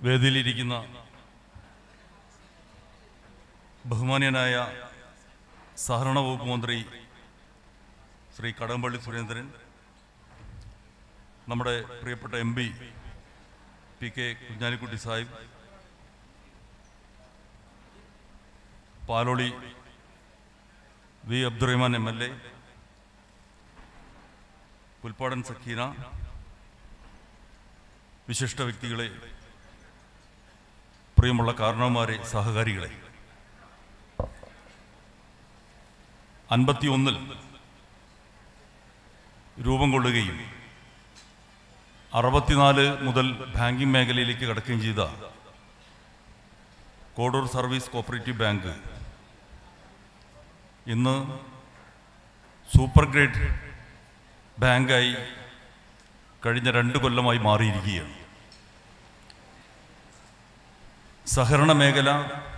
വേദിയിലിരിക്കുന്ന ബഹുമാന്യനായ സഹകരണ വകുപ്പ് മന്ത്രി ശ്രീ കടകംപള്ളി സുരേന്ദ്രൻ നമ്മുടെ പ്രിയപ്പെട്ട M P P K Kunhalikutty Sahib Paloli V Abdurahman M L A Pulpadan Sakeena വിശിഷ്ട വ്യക്തികളെ പ്രിയമുള്ള കാരണവന്മാരെ സഹകാരികളെ അൻപത്തിയൊന്നിൽ രൂപം കൊള്ളുകയും അറുപത്തിനാല് മുതൽ ബാങ്കിംഗ് മേഖലയിലേക്ക് കടക്കുകയും ചെയ്ത കോഡൂർ സർവീസ് കോപ്പറേറ്റീവ് ബാങ്ക് ഇന്ന് സൂപ്പർ ഗ്രേഡ് ബാങ്കായി കഴിഞ്ഞ രണ്ട് കൊല്ലമായി മാറിയിരിക്കുകയാണ് സഹകരണ മേഖല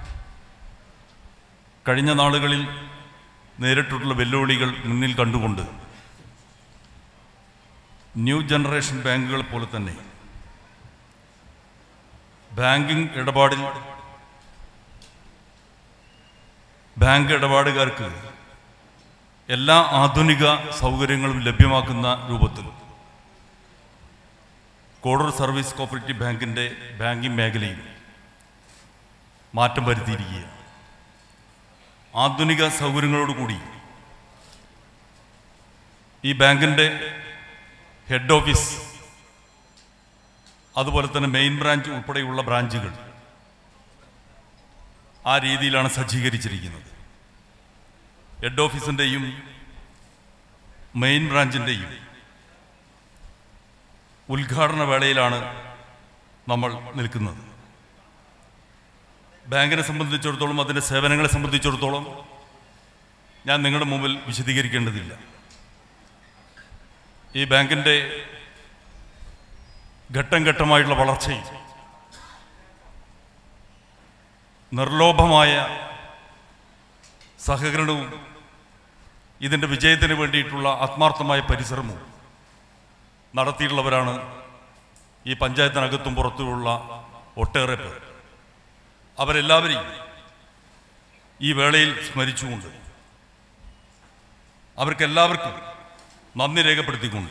കഴിഞ്ഞ നാളുകളിൽ നേരിട്ടുള്ള വെല്ലുവിളികൾ മുന്നിൽ കണ്ടുകൊണ്ട് ന്യൂ ജനറേഷൻ ബാങ്കുകൾ പോലെ തന്നെ ബാങ്കിംഗ് ഇടപാടിൽ ബാങ്ക് ഇടപാടുകാർക്ക് എല്ലാ ആധുനിക സൗകര്യങ്ങളും ലഭ്യമാക്കുന്ന രൂപത്തിൽ കോഡർ സർവീസ് കോപ്പറേറ്റീവ് ബാങ്കിൻ്റെ ബാങ്കിംഗ് മേഖലയിൽ മാറ്റം വരുത്തിയിരിക്കുകയാണ് ആധുനിക സൗകര്യങ്ങളോടുകൂടി ഈ ബാങ്കിൻ്റെ ഹെഡ് ഓഫീസ് അതുപോലെ തന്നെ മെയിൻ ബ്രാഞ്ച് ഉൾപ്പെടെയുള്ള ബ്രാഞ്ചുകൾ ആ രീതിയിലാണ് സജ്ജീകരിച്ചിരിക്കുന്നത് ഹെഡ് ഓഫീസിൻ്റെയും മെയിൻ ബ്രാഞ്ചിൻ്റെയും ഉദ്ഘാടന വേളയിലാണ് നമ്മൾ നിൽക്കുന്നത് ബാങ്കിനെ സംബന്ധിച്ചിടത്തോളം അതിൻ്റെ സേവനങ്ങളെ സംബന്ധിച്ചിടത്തോളം ഞാൻ നിങ്ങളുടെ മുമ്പിൽ വിശദീകരിക്കേണ്ടതില്ല ഈ ബാങ്കിൻ്റെ ഘട്ടം ഘട്ടമായിട്ടുള്ള വളർച്ചയിൽ നിർലോഭമായ സഹകരണവും ഇതിൻ്റെ വിജയത്തിന് വേണ്ടിയിട്ടുള്ള ആത്മാർത്ഥമായ പരിശ്രമവും നടത്തിയിട്ടുള്ളവരാണ് ഈ പഞ്ചായത്തിനകത്തും പുറത്തുമുള്ള ഒട്ടേറെ പേർ അവരെല്ലാവരെയും ഈ വേളയിൽ സ്മരിച്ചുകൊണ്ട് അവർക്കെല്ലാവർക്കും നന്ദി രേഖപ്പെടുത്തിക്കൊണ്ട്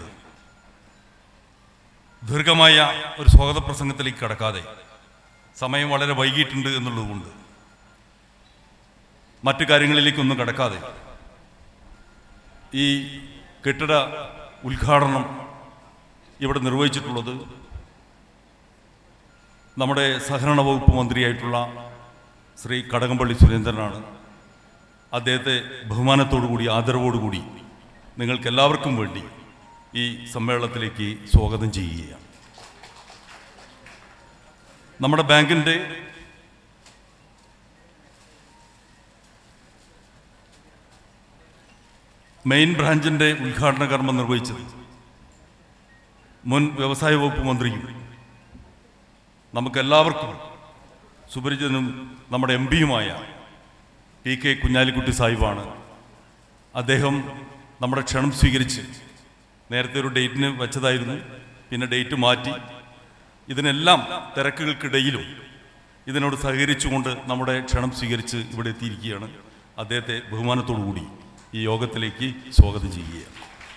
ദീർഘമായ ഒരു സ്വാഗത പ്രസംഗത്തിലേക്ക് കടക്കാതെ സമയം വളരെ വൈകിട്ടുണ്ട് എന്നുള്ളതുകൊണ്ട് മറ്റു കാര്യങ്ങളിലേക്കൊന്നും കടക്കാതെ ഈ കെട്ടിട ഉദ്ഘാടനം ഇവിടെ നിർവഹിച്ചിട്ടുള്ളത് നമ്മുടെ സഹകരണ വകുപ്പ് മന്ത്രിയായിട്ടുള്ള ശ്രീ കടകംപള്ളി സുരേന്ദ്രനാണ് അദ്ദേഹത്തെ ബഹുമാനത്തോടുകൂടി ആദരവോടുകൂടി നിങ്ങൾക്ക് എല്ലാവർക്കും വേണ്ടി ഈ സമ്മേളനത്തിലേക്ക് സ്വാഗതം ചെയ്യുകയാണ് നമ്മുടെ ബാങ്കിൻ്റെ മെയിൻ ബ്രാഞ്ചിൻ്റെ ഉദ്ഘാടന കർമ്മം നിർവഹിച്ചത് മുൻ വ്യവസായ വകുപ്പ് മന്ത്രിയും നമുക്കെല്ലാവർക്കും സുപരിചിതനും നമ്മുടെ എം പിയുമായ പി കെ കുഞ്ഞാലിക്കുട്ടി സാഹിബാണ് അദ്ദേഹം നമ്മുടെ ക്ഷണം സ്വീകരിച്ച് നേരത്തെ ഒരു ഡേറ്റിന് വെച്ചതായിരുന്നു പിന്നെ ഡേറ്റ് മാറ്റി ഇതിനെല്ലാം തിരക്കുകൾക്കിടയിലും ഇതിനോട് സഹകരിച്ചുകൊണ്ട് നമ്മുടെ ക്ഷണം സ്വീകരിച്ച് ഇവിടെ എത്തിയിരിക്കുകയാണ് അദ്ദേഹത്തെ ബഹുമാനത്തോടു കൂടി ഈ യോഗത്തിലേക്ക് സ്വാഗതം ചെയ്യുകയാണ്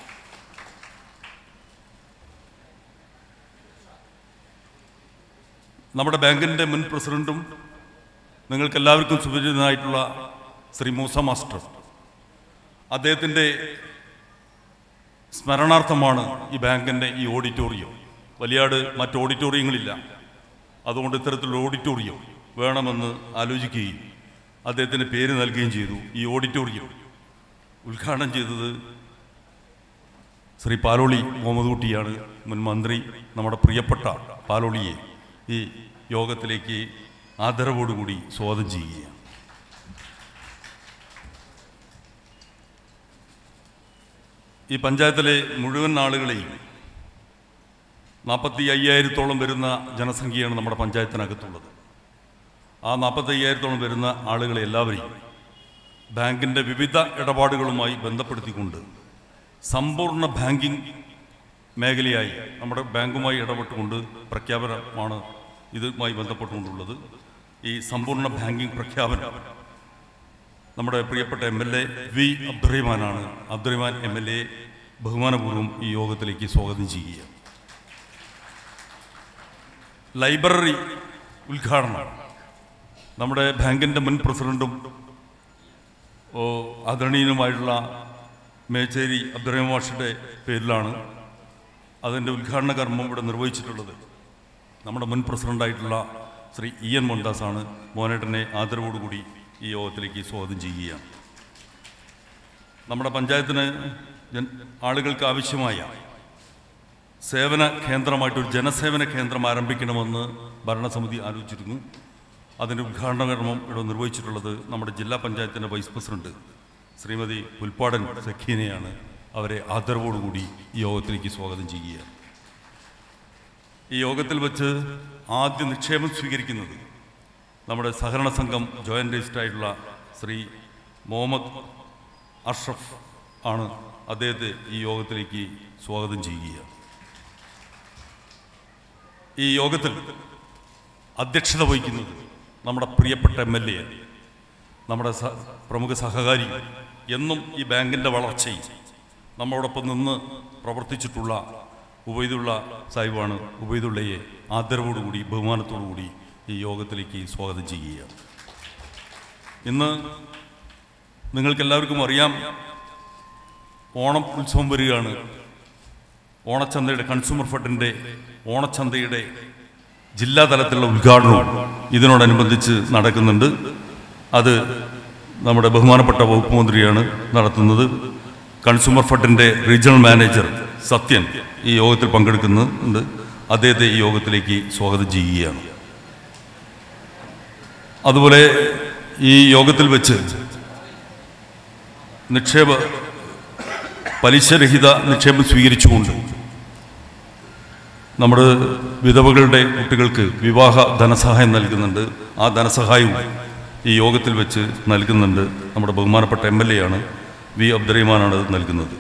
നമ്മുടെ ബാങ്കിൻ്റെ മുൻ പ്രസിഡന്റും നിങ്ങൾക്കെല്ലാവർക്കും സുപരിചിതനായിട്ടുള്ള ശ്രീ മൂസ മാസ്റ്റർ അദ്ദേഹത്തിൻ്റെ സ്മരണാർത്ഥമാണ് ഈ ബാങ്കിൻ്റെ ഈ ഓഡിറ്റോറിയം വലിയാട് മറ്റ് ഓഡിറ്റോറിയങ്ങളില്ല അതുകൊണ്ട് ഇത്തരത്തിലുള്ള ഓഡിറ്റോറിയം വേണമെന്ന് ആലോചിക്കുകയും അദ്ദേഹത്തിന് പേര് നൽകുകയും ചെയ്തു ഈ ഓഡിറ്റോറിയം ഉദ്ഘാടനം ചെയ്തത് ശ്രീ പാലോളി മുഹമ്മദ് കുട്ടിയാണ് മുൻ മന്ത്രി നമ്മുടെ പ്രിയപ്പെട്ട പാലോളിയെ ഈ യോഗത്തിലേക്ക് ആദരവോടുകൂടി സ്വാഗതം ചെയ്യുകയാണ് ഈ പഞ്ചായത്തിലെ മുഴുവൻ ആളുകളെയും നാൽപ്പത്തി അയ്യായിരത്തോളം വരുന്ന ജനസംഖ്യയാണ് നമ്മുടെ പഞ്ചായത്തിനകത്തുള്ളത് ആ നാൽപ്പത്തി അയ്യായിരത്തോളം വരുന്ന ആളുകളെ എല്ലാവരെയും ബാങ്കിൻ്റെ വിവിധ ഇടപാടുകളുമായി ബന്ധപ്പെടുത്തിക്കൊണ്ട് സമ്പൂർണ്ണ ബാങ്കിംഗ് മേഖലയായി നമ്മുടെ ബാങ്കുമായി ഇടപെട്ടുകൊണ്ട് പ്രഖ്യാപനമാണ് ഇതുമായി ബന്ധപ്പെട്ടുകൊണ്ടുള്ളത് ഈ സമ്പൂർണ്ണ ബാങ്കിംഗ് പ്രഖ്യാപനം നമ്മുടെ പ്രിയപ്പെട്ട എം എൽ എ വി അബ്ദുറഹിമാനാണ് അബ്ദുറഹിമാൻ എം എൽ എ ബഹുമാനപൂർവ്വം ഈ യോഗത്തിലേക്ക് സ്വാഗതം ചെയ്യുക ലൈബ്രറി ഉദ്ഘാടനം നമ്മുടെ ബാങ്കിൻ്റെ മുൻ പ്രസിഡന്റും ഓ, ആദരണീയനുമായിട്ടുള്ള മേച്ചേരി അബ്ദുറഹിമാൻ മാഷിൻ്റെ പേരിലാണ് അതിൻ്റെ ഉദ്ഘാടന കർമ്മം ഇവിടെ നിർവഹിച്ചിട്ടുള്ളത് നമ്മുടെ മുൻ പ്രസിഡൻ്റായിട്ടുള്ള ശ്രീ ഇ എൻ മോഹൻദാസാണ് മോനേട്ടനെ ആദരവോടുകൂടി ഈ യോഗത്തിലേക്ക് സ്വാഗതം ചെയ്യുകയാണ് നമ്മുടെ പഞ്ചായത്തിന് ജൻ- ആളുകൾക്ക് ആവശ്യമായ സേവന കേന്ദ്രമായിട്ടൊരു ജനസേവന കേന്ദ്രം ആരംഭിക്കണമെന്ന് ഭരണസമിതി ആലോചിച്ചിരുന്നു അതിൻ്റെ ഉദ്ഘാടന കർമ്മം ഇവിടെ നിർവഹിച്ചിട്ടുള്ളത് നമ്മുടെ ജില്ലാ പഞ്ചായത്തിൻ്റെ വൈസ് പ്രസിഡന്റ് ശ്രീമതി പുൽപ്പാടൻ സഖീനെയാണ് അവരെ ആദരവോടുകൂടി ഈ യോഗത്തിലേക്ക് സ്വാഗതം ചെയ്യുക ഈ യോഗത്തിൽ വെച്ച് ആദ്യ നിക്ഷേപം സ്വീകരിക്കുന്നത് നമ്മുടെ സഹകരണ സംഘം ജോയിൻ്റ് രജിസ്റ്ററായിട്ടുള്ള ശ്രീ മുഹമ്മദ് അഷ്റഫ് ആണ് അദ്ദേഹത്തെ ഈ യോഗത്തിലേക്ക് സ്വാഗതം ചെയ്യുക ഈ യോഗത്തിൽ അധ്യക്ഷത വഹിക്കുന്നത് നമ്മുടെ പ്രിയപ്പെട്ട എം എൽ എ നമ്മുടെ സ- പ്രമുഖ സഹകാരി എന്നും ഈ ബാങ്കിൻ്റെ വളർച്ചയിൽ നമ്മളോടൊപ്പം നിന്ന് പ്രവർത്തിച്ചിട്ടുള്ള ഉബൈദുള്ള സാഹിബാണ് ഉബൈദുള്ളയെ ആദരവോടുകൂടി ബഹുമാനത്തോടുകൂടി ഈ യോഗത്തിലേക്ക് സ്വാഗതം ചെയ്യുക ഇന്ന് നിങ്ങൾക്കെല്ലാവർക്കും അറിയാം ഓണം ഉത്സവം വരികയാണ് ഓണച്ചന്തയുടെ കൺസ്യൂമർ ഫെഡിൻ്റെ ഓണച്ചന്തയുടെ ജില്ലാ തലത്തിലുള്ള ഉദ്ഘാടനവും ഇതിനോടനുബന്ധിച്ച് നടക്കുന്നുണ്ട് അത് നമ്മുടെ ബഹുമാനപ്പെട്ട വകുപ്പ് മന്ത്രിയാണ് നടത്തുന്നത് കൺസ്യൂമർ ഫെഡിൻ്റെ റീജിയണൽ മാനേജർ സത്യൻ ഈ യോഗത്തിൽ പങ്കെടുക്കുന്നുണ്ട് അദ്ദേഹത്തെ ഈ യോഗത്തിലേക്ക് സ്വാഗതം ചെയ്യുകയാണ് അതുപോലെ ഈ യോഗത്തിൽ വെച്ച് നിക്ഷേപ പലിശരഹിത നിക്ഷേപം സ്വീകരിച്ചുകൊണ്ട് നമ്മുടെ വിധവകളുടെ കുട്ടികൾക്ക് വിവാഹ ധനസഹായം നൽകുന്നുണ്ട് ആ ധനസഹായവും ഈ യോഗത്തിൽ വെച്ച് നൽകുന്നുണ്ട് നമ്മുടെ ബഹുമാനപ്പെട്ട എം എൽ എ ആണ് വി അബ്ദുറഹിമാനാണ് അത് നൽകുന്നത്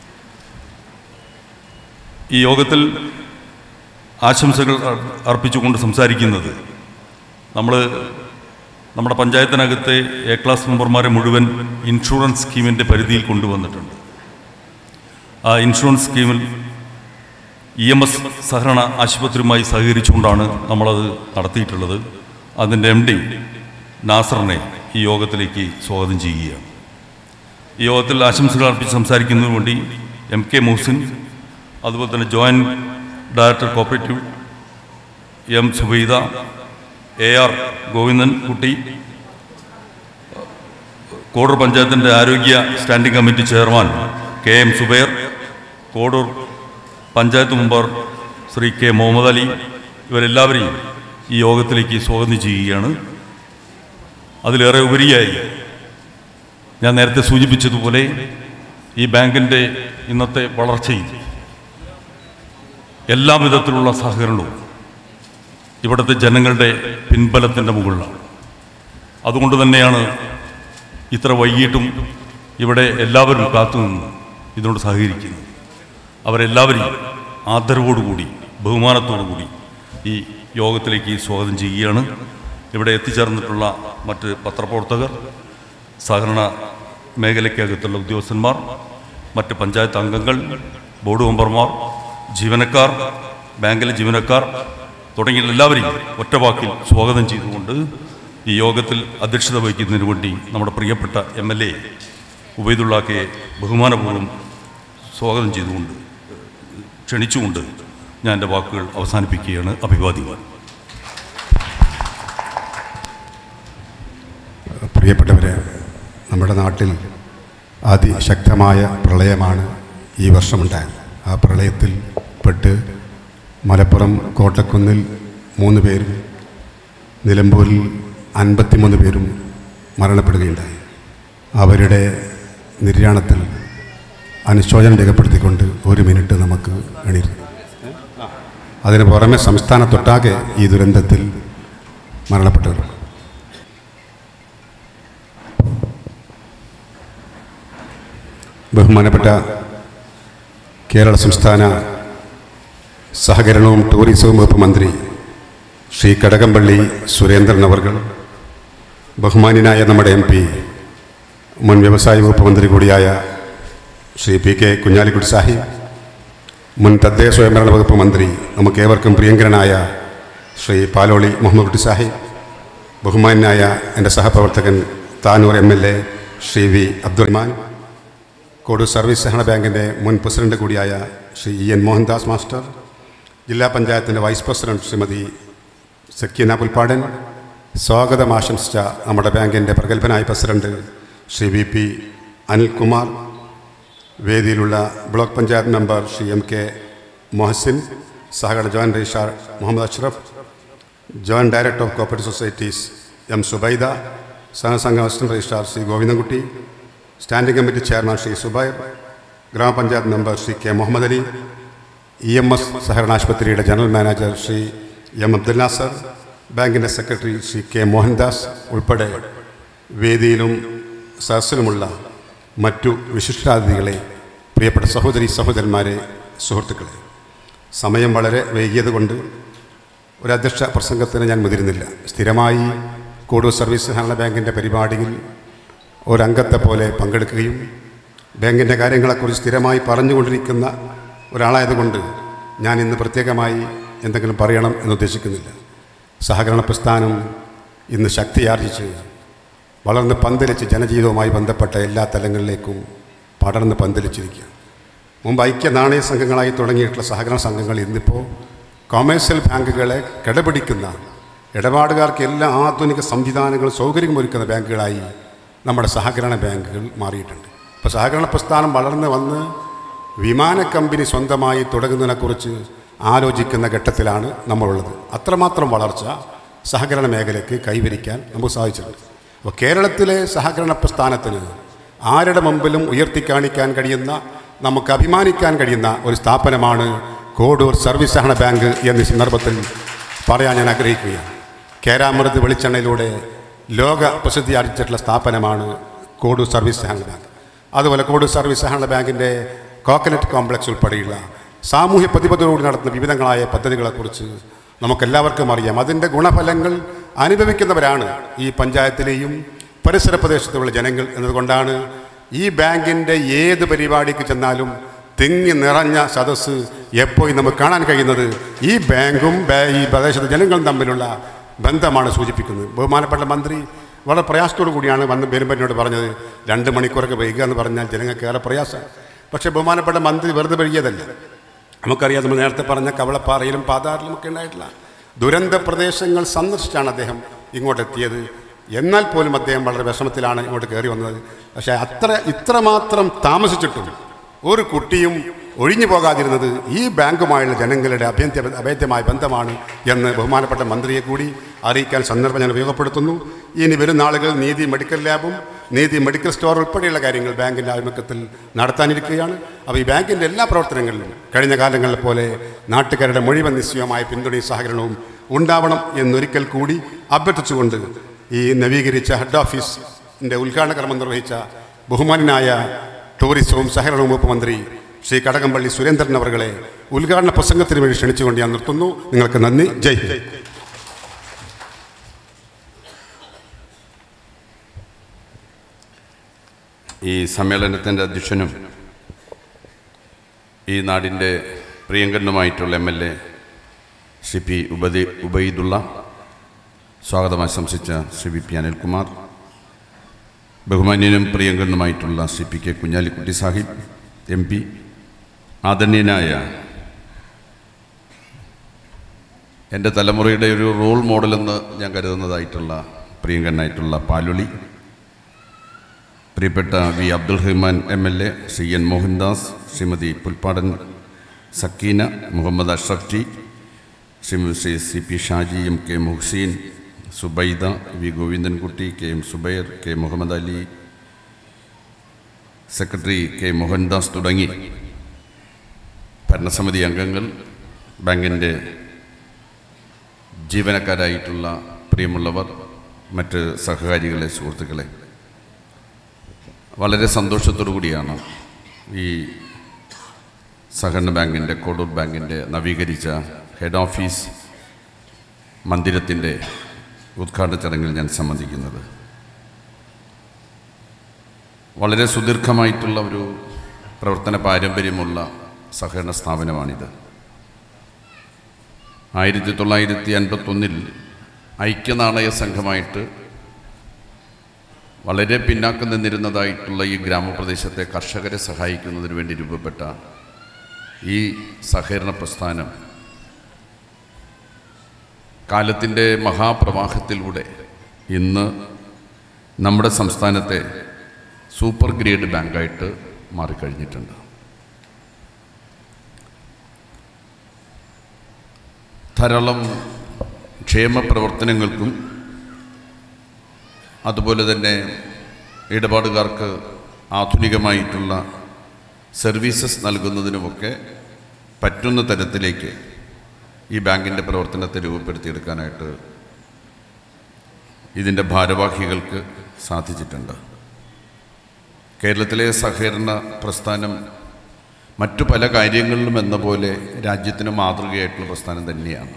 ഈ യോഗത്തിൽ ആശംസകൾ അർ- അർപ്പിച്ചുകൊണ്ട് സംസാരിക്കുന്നത് നമ്മൾ നമ്മുടെ പഞ്ചായത്തിനകത്തെ എ ക്ലാസ് മെമ്പർമാരെ മുഴുവൻ ഇൻഷുറൻസ് സ്കീമിൻ്റെ പരിധിയിൽ കൊണ്ടുവന്നിട്ടുണ്ട് ആ ഇൻഷുറൻസ് സ്കീമിൽ ഇ എം എസ് സഹകരണ ആശുപത്രിയുമായി സഹകരിച്ചുകൊണ്ടാണ് നമ്മളത് നടത്തിയിട്ടുള്ളത് അതിൻ്റെ എം ഡി നാസറിനെ ഈ യോഗത്തിലേക്ക് സ്വാഗതം ചെയ്യുകയാണ് ഈ യോഗത്തിൽ ആശംസകൾ അർപ്പിച്ച് സംസാരിക്കുന്നതിന് വേണ്ടി എം കെ മുഹസിൻ അതുപോലെ തന്നെ joint director cooperative M Zubaida A R Govindan Kutty Kodur പഞ്ചായത്തിൻ്റെ ആരോഗ്യ standing committee chairman K M Zubair Kodur panchayat member Shri K Muhammad Ali ഇവരെല്ലാവരെയും ഈ യോഗത്തിലേക്ക് സ്വാഗതം ചെയ്യുകയാണ് അതിലേറെ ഉപരിയായി ഞാൻ നേരത്തെ സൂചിപ്പിച്ചതുപോലെ ഈ ബാങ്കിൻ്റെ ഇന്നത്തെ വളർച്ചയിൽ എല്ലാ വിധത്തിലുള്ള സഹകരണവും ഇവിടുത്തെ ജനങ്ങളുടെ പിൻബലത്തിൻ്റെ മുകളിലാണ് അതുകൊണ്ട് തന്നെയാണ് ഇത്ര വൈകിട്ടും ഇവിടെ എല്ലാവരും കാത്തുനിന്ന് ഇതിനോട് സഹകരിക്കുന്നത് അവരെല്ലാവരെയും ആദരവോടുകൂടി ബഹുമാനത്തോടുകൂടി ഈ യോഗത്തിലേക്ക് സ്വാഗതം ചെയ്യുകയാണ് ഇവിടെ എത്തിച്ചേർന്നിട്ടുള്ള മറ്റ് പത്രപ്രവർത്തകർ സഹകരണ മേഖലയ്ക്കകത്തുള്ള ഉദ്യോഗസ്ഥന്മാർ മറ്റ് പഞ്ചായത്ത് അംഗങ്ങൾ ബോർഡ് മെമ്പർമാർ ജീവനക്കാർ ബാങ്കിലെ ജീവനക്കാർ തുടങ്ങിയ എല്ലാവരെയും ഒറ്റവാക്കിൽ സ്വാഗതം ചെയ്തുകൊണ്ട് ഈ യോഗത്തിൽ അധ്യക്ഷത വഹിക്കുന്നതിന് വേണ്ടി നമ്മുടെ പ്രിയപ്പെട്ട എം എൽ എ ഉബൈദുള്ളാക്കെ ബഹുമാനപൂർവ്വം സ്വാഗതം ചെയ്തുകൊണ്ട് ക്ഷണിച്ചുകൊണ്ട് ഞാൻ എൻ്റെ വാക്കുകൾ അവസാനിപ്പിക്കുകയാണ് അഭിവാദ്യങ്ങൾ പ്രിയപ്പെട്ടവരെ നമ്മുടെ നാട്ടിൽ അതിശക്തമായ പ്രളയമാണ് ഈ വർഷമുണ്ടായത് ആ പ്രളയത്തിൽ പെട്ട് മലപ്പുറം കോട്ടക്കുന്നിൽ മൂന്ന് പേരും നിലമ്പൂരിൽ അൻപത്തിമൂന്ന് പേരും മരണപ്പെടുകയുണ്ടായി അവരുടെ നിര്യാണത്തിൽ അനുശോചനം രേഖപ്പെടുത്തിക്കൊണ്ട് ഒരു മിനിറ്റ് നമുക്ക് എണീരും അതിന് പുറമെ സംസ്ഥാനത്തൊട്ടാകെ ഈ ദുരന്തത്തിൽ മരണപ്പെട്ടവർ ബഹുമാനപ്പെട്ട കേരള സംസ്ഥാന സഹകരണവും ടൂറിസവും വകുപ്പ് മന്ത്രി ശ്രീ കടകംപള്ളി സുരേന്ദ്രൻ അവർകൾ ബഹുമാന്യനായ നമ്മുടെ എം പി മുൻ വ്യവസായ വകുപ്പ് മന്ത്രി കൂടിയായ ശ്രീ പി കെ കുഞ്ഞാലിക്കുട്ടി സാഹിബ് മുൻ തദ്ദേശ സ്വയംഭരണ വകുപ്പ് മന്ത്രി നമുക്കേവർക്കും പ്രിയങ്കരനായ ശ്രീ പാലോളി മുഹമ്മദ് കുട്ടി സാഹിബ് ബഹുമാന്യനായ എൻ്റെ സഹപ്രവർത്തകൻ Tanur M L A Shri V Abdurahman Kodur service സഹകരണ ബാങ്കിൻ്റെ മുൻ പ്രസിഡന്റ് കൂടിയായ Shri E N Mohandas master ജില്ലാ പഞ്ചായത്തിൻ്റെ വൈസ് പ്രസിഡന്റ് ശ്രീമതി സക്കീന പുൽപ്പാടൻ സ്വാഗതം ആശംസിച്ച നമ്മുടെ ബാങ്കിൻ്റെ പ്രഗത്ഭനായ president Shri V P Anilkumar വേദിയിലുള്ള block panchayat member Shri M K Mohasin സഹകരണ joint registrar Muhammad Ashraf joint director of cooperative societies M Zubaida സഹസംഘ assistant registrar Shri Govindankutty standing committee chairman Shri Zubair ഗ്രാമപഞ്ചായത്ത് member Shri K Muhammad Ali E M S സഹകരണ ആശുപത്രിയുടെ general manager Shri M Abdul Nasar ബാങ്കിൻ്റെ സെക്രട്ടറി ശ്രീ കെ മോഹൻദാസ് ഉൾപ്പെടെ വേദിയിലും സദസ്സിലുമുള്ള മറ്റു വിശിഷ്ടാതിഥികളെ പ്രിയപ്പെട്ട സഹോദരി സഹോദരന്മാരെ സുഹൃത്തുക്കളെ സമയം വളരെ വൈകിയതുകൊണ്ട് ഒരു അധ്യക്ഷ പ്രസംഗത്തിന് ഞാൻ മുതിരുന്നില്ല സ്ഥിരമായി കൂടുതൽ സർവീസ് സഹകരണ ബാങ്കിൻ്റെ പരിപാടിയിൽ ഒരംഗത്തെ പോലെ പങ്കെടുക്കുകയും ബാങ്കിൻ്റെ കാര്യങ്ങളെക്കുറിച്ച് സ്ഥിരമായി പറഞ്ഞുകൊണ്ടിരിക്കുന്ന ഒരാളായതുകൊണ്ട് ഞാൻ ഇന്ന് പ്രത്യേകമായി എന്തെങ്കിലും പറയണം എന്ന് ഉദ്ദേശിക്കുന്നില്ല സഹകരണ പ്രസ്ഥാനം ഇന്ന് ശക്തിയാർജിച്ച് വളർന്ന് പന്തലിച്ച് ജനജീവിതവുമായി ബന്ധപ്പെട്ട എല്ലാ തലങ്ങളിലേക്കും പടർന്ന് പന്തലിച്ചിരിക്കുക മുമ്പ് ഐക്യ നാണയ സംഘങ്ങളായി തുടങ്ങിയിട്ടുള്ള സഹകരണ സംഘങ്ങൾ ഇന്നിപ്പോൾ കൊമേഴ്സ്യൽ ബാങ്കുകളെ കിടപിടിക്കുന്ന ഇടപാടുകാർക്ക് എല്ലാ ആധുനിക സംവിധാനങ്ങളും സൗകര്യമൊരുക്കുന്ന ബാങ്കുകളായി നമ്മുടെ സഹകരണ ബാങ്കുകൾ മാറിയിട്ടുണ്ട് ഇപ്പോൾ സഹകരണ പ്രസ്ഥാനം വളർന്ന് വന്ന് വിമാന കമ്പനി സ്വന്തമായി തുടങ്ങുന്നതിനെക്കുറിച്ച് ആലോചിക്കുന്ന ഘട്ടത്തിലാണ് നമ്മളുള്ളത് അത്രമാത്രം വളർച്ച സഹകരണ മേഖലയ്ക്ക് കൈവരിക്കാൻ നമുക്ക് സാധിച്ചിട്ടുണ്ട് അപ്പോൾ കേരളത്തിലെ സഹകരണ പ്രസ്ഥാനത്തിന് ആരുടെ മുമ്പിലും ഉയർത്തിക്കാണിക്കാൻ കഴിയുന്ന നമുക്ക് അഭിമാനിക്കാൻ കഴിയുന്ന ഒരു സ്ഥാപനമാണ് കോഡൂർ സർവീസ് സഹകരണ ബാങ്ക് എന്ന സന്ദർഭത്തിൽ പറയാൻ ഞാൻ ആഗ്രഹിക്കുകയാണ് കേരാമൃത് വെളിച്ചെണ്ണയിലൂടെ ലോക പ്രസിദ്ധി ആർജിച്ചിട്ടുള്ള സ്ഥാപനമാണ് കോഡൂർ സർവീസ് സഹകരണ ബാങ്ക് അതുപോലെ കോഡൂർ സർവീസ് സഹകരണ ബാങ്കിൻ്റെ കോക്കനറ്റ് കോംപ്ലക്സ് ഉൾപ്പെടെയുള്ള സാമൂഹ്യ പ്രതിബദ്ധതയോട് നടത്തുന്ന വിവിധങ്ങളായ പദ്ധതികളെക്കുറിച്ച് നമുക്കെല്ലാവർക്കും അറിയാം അതിൻ്റെ ഗുണഫലങ്ങൾ അനുഭവിക്കുന്നവരാണ് ഈ പഞ്ചായത്തിലെയും പരിസര പ്രദേശത്തുള്ള ജനങ്ങൾ എന്നതുകൊണ്ടാണ് ഈ ബാങ്കിൻ്റെ ഏത് പരിപാടിക്ക് ചെന്നാലും തിങ്ങി നിറഞ്ഞ സദസ്സ് എപ്പോഴും നമുക്ക് കാണാൻ കഴിയുന്നത് ഈ ബാങ്കും ബാ- ഈ പ്രദേശത്തെ ജനങ്ങളും തമ്മിലുള്ള ബന്ധമാണ് സൂചിപ്പിക്കുന്നത് ബഹുമാനപ്പെട്ട മന്ത്രി വളരെ പ്രയാസത്തോടു കൂടിയാണ് വന്ന് വരുമ്പനോട് പറഞ്ഞത് രണ്ട് മണിക്കൂറൊക്കെ വൈകുക എന്ന് പറഞ്ഞാൽ ജനങ്ങൾക്ക് ഏറെ പ്രയാസം പക്ഷേ ബഹുമാനപ്പെട്ട മന്ത്രി വെറുതെ വൈകിയതല്ല നമുക്കറിയാം നമ്മൾ നേരത്തെ പറഞ്ഞ കവളപ്പാറയിലും പാതാറിലും ഒക്കെ ഉണ്ടായിട്ടുള്ള ദുരന്ത പ്രദേശങ്ങൾ സന്ദർശിച്ചാണ് അദ്ദേഹം ഇങ്ങോട്ട് എത്തിയത് എന്നാൽ പോലും അദ്ദേഹം വളരെ വിഷമത്തിലാണ് ഇങ്ങോട്ട് കയറി വന്നത് പക്ഷേ അത്ര ഇത്രമാത്രം താമസിച്ചിട്ടും ഒരു കുട്ടിയും ഒഴിഞ്ഞു പോകാതിരുന്നത് ഈ ബാങ്കുമായുള്ള ജനങ്ങളുടെ അഭ്യന്ത അഭേദ്യമായ ബന്ധമാണ് എന്ന് ബഹുമാനപ്പെട്ട മന്ത്രിയെ കൂടി അറിയിക്കാൻ സന്ദർഭം ഞാൻ ഉപയോഗപ്പെടുത്തുന്നു ഇനി വരുന്ന ആളുകൾ നീതി മെഡിക്കൽ ലാബും നീതി മെഡിക്കൽ സ്റ്റോർ ഉൾപ്പെടെയുള്ള കാര്യങ്ങൾ ബാങ്കിൻ്റെ ആഭിമുഖ്യത്തിൽ നടത്താനിരിക്കുകയാണ് അപ്പോൾ ഈ ബാങ്കിൻ്റെ എല്ലാ പ്രവർത്തനങ്ങളിലും കഴിഞ്ഞ കാലങ്ങളിലെ പോലെ നാട്ടുകാരുടെ മുഴുവൻ നിശ്ചയമായ പിന്തുണയും സഹകരണവും ഉണ്ടാവണം എന്നൊരിക്കൽ കൂടി അഭ്യർത്ഥിച്ചുകൊണ്ട് ഈ നവീകരിച്ച ഹെഡ് ഓഫീസിൻ്റെ ഉദ്ഘാടന കർമ്മം നിർവഹിച്ച ബഹുമാനായ ടൂറിസവും സഹകരണ വകുപ്പ് മന്ത്രി ശ്രീ കടകംപള്ളി സുരേന്ദ്രൻ അവർകളെ ഉദ്ഘാടന പ്രസംഗത്തിന് വേണ്ടി ക്ഷണിച്ചുകൊണ്ട് ഞാൻ നിർത്തുന്നു നിങ്ങൾക്ക് നന്ദി ജയ് ഹിന്ദ് ഈ സമ്മേളനത്തിൻ്റെ അധ്യക്ഷനും ഈ നാടിൻ്റെ പ്രിയങ്കരനുമായിട്ടുള്ള M L A Shri P ഉപദി ഉബൈദുള്ള സ്വാഗതം ആശംസിച്ച ശ്രീ വി പി അനിൽകുമാർ ബഹുമാന്യനും പ്രിയങ്കരനുമായിട്ടുള്ള Shri P K Kunhalikutty Sahib M P ആദരണീയനായ എൻ്റെ തലമുറയുടെ ഒരു റോൾ മോഡലെന്ന് ഞാൻ കരുതുന്നതായിട്ടുള്ള പ്രിയങ്കരനായിട്ടുള്ള പാലുളി പ്രിയപ്പെട്ട V Abdul Rahman M L A Shri N Mohandas Shrimati Pulpadan Sakeena Muhammad Ashraf T Shrimati Shri C P Shaji M K Muhsin Zubaida V Govindankutty K M Zubair K Muhammad Ali secretary K Mohandas തുടങ്ങി ഭരണസമിതി അംഗങ്ങൾ ബാങ്കിൻ്റെ ജീവനക്കാരായിട്ടുള്ള പ്രിയമുള്ളവർ മറ്റ് സഹകാരികളെ സുഹൃത്തുക്കളെ വളരെ സന്തോഷത്തോടു കൂടിയാണ് ഈ സഹകരണ ബാങ്കിൻ്റെ കോഡൂർ ബാങ്കിൻ്റെ നവീകരിച്ച ഹെഡ് ഓഫീസ് മന്ദിരത്തിൻ്റെ ഉദ്ഘാടന ചടങ്ങിൽ ഞാൻ സംബന്ധിക്കുന്നത് വളരെ സുദീർഘമായിട്ടുള്ള ഒരു പ്രവർത്തന പാരമ്പര്യമുള്ള സഹകരണ സ്ഥാപനമാണിത് ആയിരത്തി തൊള്ളായിരത്തി അൻപത്തൊന്നിൽ ഐക്യനാണയ സംഘമായിട്ട് വളരെ പിന്നാക്കം നിന്നിരുന്നതായിട്ടുള്ള ഈ ഗ്രാമപ്രദേശത്തെ കർഷകരെ സഹായിക്കുന്നതിന് വേണ്ടി രൂപപ്പെട്ട ഈ സഹകരണ പ്രസ്ഥാനം കാലത്തിൻ്റെ മഹാപ്രവാഹത്തിലൂടെ ഇന്ന് നമ്മുടെ സംസ്ഥാനത്തെ സൂപ്പർ ഗ്രേഡ് ബാങ്കായിട്ട് മാറിക്കഴിഞ്ഞിട്ടുണ്ട് ധാരാളം ക്ഷേമ പ്രവർത്തനങ്ങൾക്കും അതുപോലെ തന്നെ ഇടപാടുകാർക്ക് ആധുനികമായിട്ടുള്ള സർവീസസ് നൽകുന്നതിനുമൊക്കെ പറ്റുന്ന തരത്തിലേക്ക് ഈ ബാങ്കിൻ്റെ പ്രവർത്തനത്തെ രൂപപ്പെടുത്തിയെടുക്കാനായിട്ട് ഇതിൻ്റെ ഭാരവാഹികൾക്ക് സാധിച്ചിട്ടുണ്ട് കേരളത്തിലെ സഹകരണ പ്രസ്ഥാനം മറ്റു പല കാര്യങ്ങളിലും എന്ന പോലെ രാജ്യത്തിന് മാതൃകയായിട്ടുള്ള പ്രസ്ഥാനം തന്നെയാണ്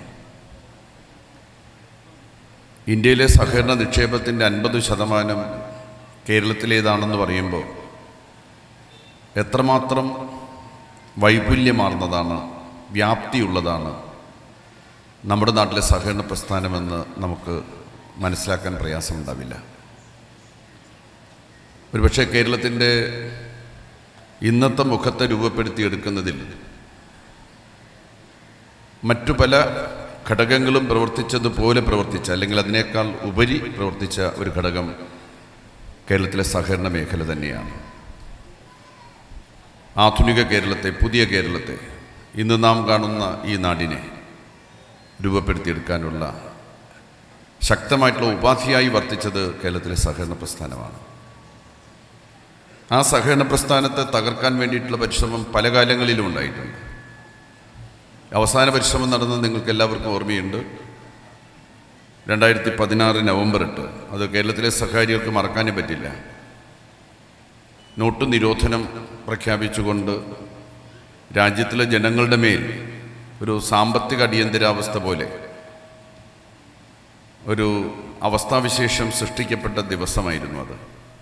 ഇന്ത്യയിലെ സഹകരണ നിക്ഷേപത്തിൻ്റെ അൻപത് ശതമാനം കേരളത്തിലേതാണെന്ന് പറയുമ്പോൾ എത്രമാത്രം വൈപുല്യമാർന്നതാണ് വ്യാപ്തിയുള്ളതാണ് നമ്മുടെ നാട്ടിലെ സഹകരണ പ്രസ്ഥാനമെന്ന് നമുക്ക് മനസ്സിലാക്കാൻ പ്രയാസമുണ്ടാവില്ല ഒരുപക്ഷെ കേരളത്തിൻ്റെ ഇന്നത്തെ മുഖത്തെ രൂപപ്പെടുത്തിയെടുക്കുന്നതിൽ മറ്റു പല ഘടകങ്ങളും പ്രവർത്തിച്ചതുപോലെ പ്രവർത്തിച്ച അല്ലെങ്കിൽ അതിനേക്കാൾ ഉപരി പ്രവർത്തിച്ച ഒരു ഘടകം കേരളത്തിലെ സഹകരണ മേഖല തന്നെയാണ് ആധുനിക കേരളത്തെ പുതിയ കേരളത്തെ ഇന്ന് നാം കാണുന്ന ഈ നാടിനെ രൂപപ്പെടുത്തിയെടുക്കാനുള്ള ശക്തമായിട്ടുള്ള ഉപാധിയായി വർത്തിച്ചത് കേരളത്തിലെ സഹകരണ പ്രസ്ഥാനമാണ് ആ സഹകരണ പ്രസ്ഥാനത്തെ തകർക്കാൻ വേണ്ടിയിട്ടുള്ള പരിശ്രമം പല കാലങ്ങളിലും ഉണ്ടായിട്ടുണ്ട് അവസാന പരിശ്രമം നടന്നത് നിങ്ങൾക്ക് എല്ലാവർക്കും ഓർമ്മയുണ്ട് രണ്ടായിരത്തി പതിനാറ് നവംബർ എട്ട് അത് കേരളത്തിലെ സഹകാരികൾക്ക് മറക്കാനേ പറ്റില്ല നോട്ട് നിരോധനം പ്രഖ്യാപിച്ചുകൊണ്ട് രാജ്യത്തിലെ ജനങ്ങളുടെ മേൽ ഒരു സാമ്പത്തിക അടിയന്തരാവസ്ഥ പോലെ ഒരു അവസ്ഥാവിശേഷം സൃഷ്ടിക്കപ്പെട്ട ദിവസമായിരുന്നു അത്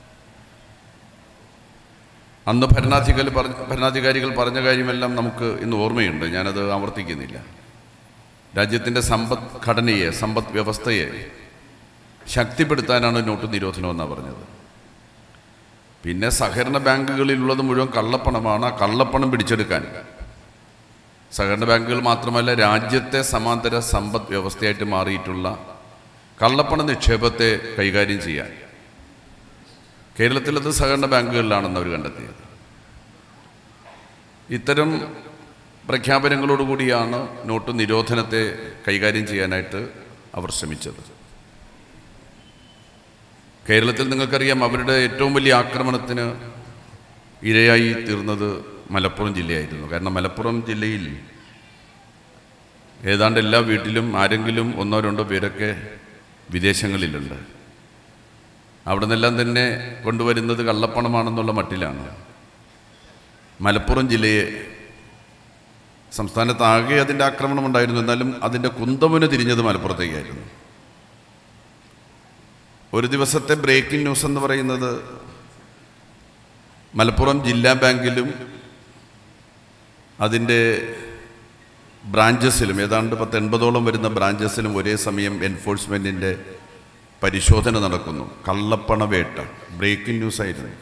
അന്ന് ഭരണാധികാരി പറഞ്ഞ ഭരണാധികാരികൾ പറഞ്ഞ കാര്യമെല്ലാം നമുക്ക് ഇന്ന് ഓർമ്മയുണ്ട് ഞാനത് ആവർത്തിക്കുന്നില്ല രാജ്യത്തിൻ്റെ സമ്പദ് ഘടനയെ സമ്പദ് വ്യവസ്ഥയെ ശക്തിപ്പെടുത്താനാണ് നോട്ട് നിരോധനം എന്നാണ് പറഞ്ഞത് പിന്നെ സഹകരണ ബാങ്കുകളിലുള്ളത് മുഴുവൻ കള്ളപ്പണമാണ് ആ കള്ളപ്പണം പിടിച്ചെടുക്കാൻ സഹകരണ ബാങ്കുകൾ മാത്രമല്ല രാജ്യത്തെ സമാന്തര സമ്പദ് വ്യവസ്ഥയായിട്ട് മാറിയിട്ടുള്ള കള്ളപ്പണ നിക്ഷേപത്തെ കൈകാര്യം ചെയ്യാൻ കേരളത്തിലത് സഹകരണ ബാങ്കുകളിലാണെന്ന് അവർ കണ്ടെത്തിയത് ഇത്തരം പ്രഖ്യാപനങ്ങളോടുകൂടിയാണ് നോട്ട് നിരോധനത്തെ കൈകാര്യം ചെയ്യാനായിട്ട് അവർ ശ്രമിച്ചത് കേരളത്തിൽ നിങ്ങൾക്കറിയാം അവരുടെ ഏറ്റവും വലിയ ആക്രമണത്തിന് ഇരയായി തീർന്നത് മലപ്പുറം ജില്ലയായിരുന്നു കാരണം മലപ്പുറം ജില്ലയിൽ ഏതാണ്ട് എല്ലാ വീട്ടിലും ആരെങ്കിലും ഒന്നോ രണ്ടോ പേരൊക്കെ വിദേശങ്ങളിലുണ്ട് അവിടെ നിന്നെല്ലാം തന്നെ കൊണ്ടുവരുന്നത് കള്ളപ്പണമാണെന്നുള്ള മട്ടിലാണ് മലപ്പുറം ജില്ലയെ സംസ്ഥാനത്താകെ അതിൻ്റെ ആക്രമണം ഉണ്ടായിരുന്നു എന്നാലും അതിൻ്റെ കുന്തമുന തിരിഞ്ഞത് മലപ്പുറത്തേക്കായിരുന്നു ഒരു ദിവസത്തെ ബ്രേക്കിംഗ് ന്യൂസ് എന്ന് പറയുന്നത് മലപ്പുറം ജില്ലാ ബാങ്കിലും അതിൻ്റെ ബ്രാഞ്ചസിലും ഏതാണ്ട് പത്ത് എൺപതോളം വരുന്ന ബ്രാഞ്ചസിലും ഒരേ സമയം എൻഫോഴ്സ്മെൻറ്റിൻ്റെ പരിശോധന നടക്കുന്നു കള്ളപ്പണ വേട്ട ബ്രേക്കിംഗ് ന്യൂസ് ആയിരുന്നു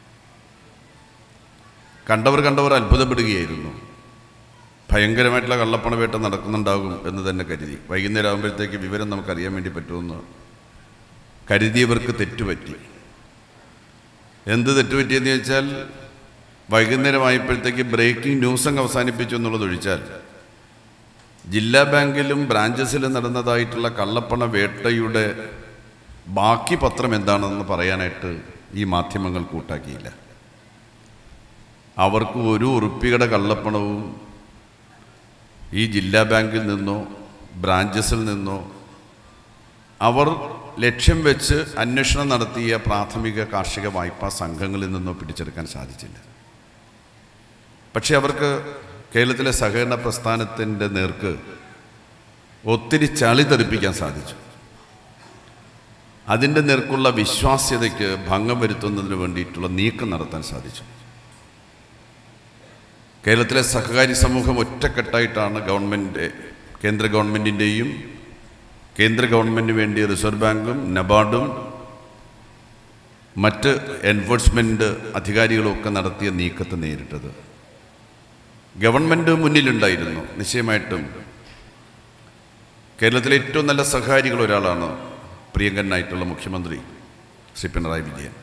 കണ്ടവർ കണ്ടവർ അത്ഭുതപ്പെടുകയായിരുന്നു ഭയങ്കരമായിട്ടുള്ള കള്ളപ്പണ വേട്ട നടക്കുന്നുണ്ടാകും എന്ന് തന്നെ കരുതി വൈകുന്നേരം ആകുമ്പോഴത്തേക്ക് വിവരം നമുക്കറിയാൻ വേണ്ടി പറ്റുമെന്ന് കരുതിയവർക്ക് തെറ്റുപറ്റി എന്ത് തെറ്റുപറ്റിയെന്ന് ചോദിച്ചാൽ വൈകുന്നേരമായപ്പോഴത്തേക്ക് ബ്രേക്കിംഗ് ന്യൂസ് അങ്ങ് അവസാനിപ്പിച്ചു എന്നുള്ളത് ഒഴിച്ചാൽ ജില്ലാ ബാങ്കിലും ബ്രാഞ്ചസിലും നടന്നതായിട്ടുള്ള കള്ളപ്പണ വേട്ടയുടെ ബാക്കി പത്രം എന്താണെന്ന് പറയാനായിട്ട് ഈ മാധ്യമങ്ങൾ കൂട്ടാക്കിയില്ല അവർക്ക് ഒരു ഉറുപ്പികയുടെ കള്ളപ്പണവും ഈ ജില്ലാ ബാങ്കിൽ നിന്നോ ബ്രാഞ്ചസിൽ നിന്നോ അവർ ലക്ഷ്യം വെച്ച് അന്വേഷണം നടത്തിയ പ്രാഥമിക കാർഷിക വായ്പാ സംഘങ്ങളിൽ നിന്നോ പിടിച്ചെടുക്കാൻ സാധിച്ചില്ല പക്ഷേ അവർക്ക് കേരളത്തിലെ സഹകരണ പ്രസ്ഥാനത്തിൻ്റെ നേർക്ക് ഒത്തിരി ചളി തെറിപ്പിക്കാൻ സാധിച്ചു അതിൻ്റെ നേർക്കുള്ള വിശ്വാസ്യതയ്ക്ക് ഭംഗം വരുത്തുന്നതിന് വേണ്ടിയിട്ടുള്ള നീക്കം നടത്താൻ സാധിച്ചു കേരളത്തിലെ സഹകാരി സമൂഹം ഒറ്റക്കെട്ടായിട്ടാണ് ഗവൺമെൻറ് കേന്ദ്ര ഗവൺമെൻറ്റിൻ്റെയും കേന്ദ്ര ഗവൺമെൻറ്റിന് വേണ്ടി റിസർവ് ബാങ്കും നബാർഡും മറ്റ് എൻഫോഴ്സ്മെൻറ്റ് അധികാരികളുമൊക്കെ നടത്തിയ നീക്കത്തെ നേരിട്ടത് ഗവൺമെൻറ് മുന്നിലുണ്ടായിരുന്നു നിശ്ചയമായിട്ടും കേരളത്തിലെ ഏറ്റവും നല്ല സഹകാരികൾ ഒരാളാണ് പ്രിയങ്കരനായിട്ടുള്ള മുഖ്യമന്ത്രി ശ്രീ പിണറായി വിജയൻ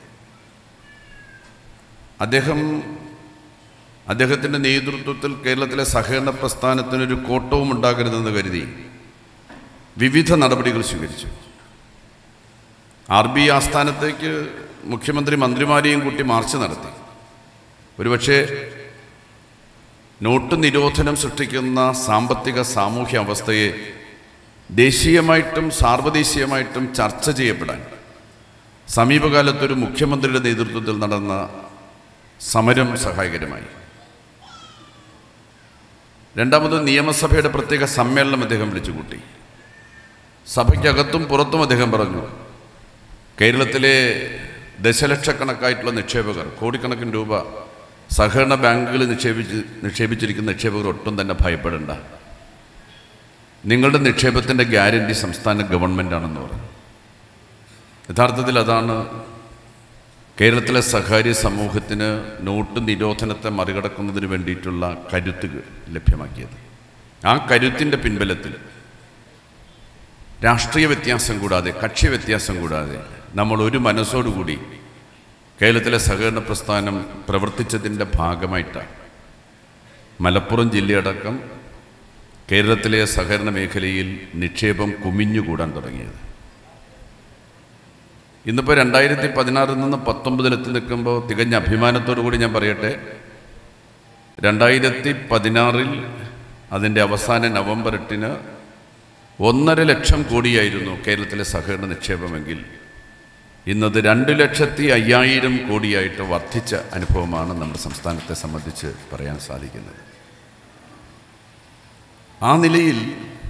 അദ്ദേഹം അദ്ദേഹത്തിൻ്റെ നേതൃത്വത്തിൽ കേരളത്തിലെ സഹകരണ പ്രസ്ഥാനത്തിനൊരു കോട്ടവും ഉണ്ടാകരുതെന്ന് കരുതി വിവിധ നടപടികൾ സ്വീകരിച്ചു ആർ ബി ഐ ആസ്ഥാനത്തേക്ക് മുഖ്യമന്ത്രി മന്ത്രിമാരെയും കൂട്ടി മാർച്ച് നടത്തി ഒരുപക്ഷെ നോട്ട് നിരോധനം സൃഷ്ടിക്കുന്ന സാമ്പത്തിക സാമൂഹ്യ അവസ്ഥയെ ദേശീയമായിട്ടും സാർവദേശീയമായിട്ടും ചർച്ച ചെയ്യപ്പെടാൻ സമീപകാലത്തൊരു മുഖ്യമന്ത്രിയുടെ നേതൃത്വത്തിൽ നടന്ന സമരം സഹായകരമായി രണ്ടാമത് നിയമസഭയുടെ പ്രത്യേക സമ്മേളനം അദ്ദേഹം വിളിച്ചുകൂട്ടി സഭയ്ക്കകത്തും പുറത്തും അദ്ദേഹം പറഞ്ഞു കേരളത്തിലെ ദശലക്ഷക്കണക്കായിട്ടുള്ള നിക്ഷേപകർ കോടിക്കണക്കിന് രൂപ സഹകരണ ബാങ്കുകളിൽ നിക്ഷേപിച്ച് നിക്ഷേപിച്ചിരിക്കുന്ന നിക്ഷേപകർ ഒട്ടും തന്നെ ഭയപ്പെടേണ്ട നിങ്ങളുടെ നിക്ഷേപത്തിൻ്റെ ഗ്യാരണ്ടി സംസ്ഥാന ഗവൺമെൻറ്റാണെന്ന് പറഞ്ഞു യഥാർത്ഥത്തിൽ അതാണ് കേരളത്തിലെ സഹകാരി സമൂഹത്തിന് നോട്ട് നിരോധനത്തെ മറികടക്കുന്നതിന് വേണ്ടിയിട്ടുള്ള കരുത്ത് ലഭ്യമാക്കിയത് ആ കരുത്തിൻ്റെ പിൻബലത്തിൽ രാഷ്ട്രീയ വ്യത്യാസം കൂടാതെ കക്ഷി വ്യത്യാസം കൂടാതെ നമ്മൾ ഒരു മനസ്സോടുകൂടി കേരളത്തിലെ സഹകരണ പ്രസ്ഥാനം പ്രവർത്തിച്ചതിൻ്റെ ഭാഗമായിട്ടാണ് മലപ്പുറം ജില്ലയടക്കം കേരളത്തിലെ സഹകരണ മേഖലയിൽ നിക്ഷേപം കുമിഞ്ഞുകൂടാൻ തുടങ്ങിയത് ഇന്നിപ്പോൾ രണ്ടായിരത്തി പതിനാറിൽ നിന്ന് പത്തൊമ്പതിലെത്തി നിൽക്കുമ്പോൾ തികഞ്ഞ അഭിമാനത്തോടു കൂടി ഞാൻ പറയട്ടെ രണ്ടായിരത്തി പതിനാറിൽ അതിൻ്റെ അവസാന നവംബർ എട്ടിന് ഒന്നര ലക്ഷം കോടിയായിരുന്നു കേരളത്തിലെ സഹകരണ നിക്ഷേപമെങ്കിൽ ഇന്നത് രണ്ട് ലക്ഷത്തി അയ്യായിരം കോടിയായിട്ട് വർദ്ധിച്ച അനുഭവമാണ് നമ്മുടെ സംസ്ഥാനത്തെ സംബന്ധിച്ച് പറയാൻ സാധിക്കുന്നത് ആ നിലയിൽ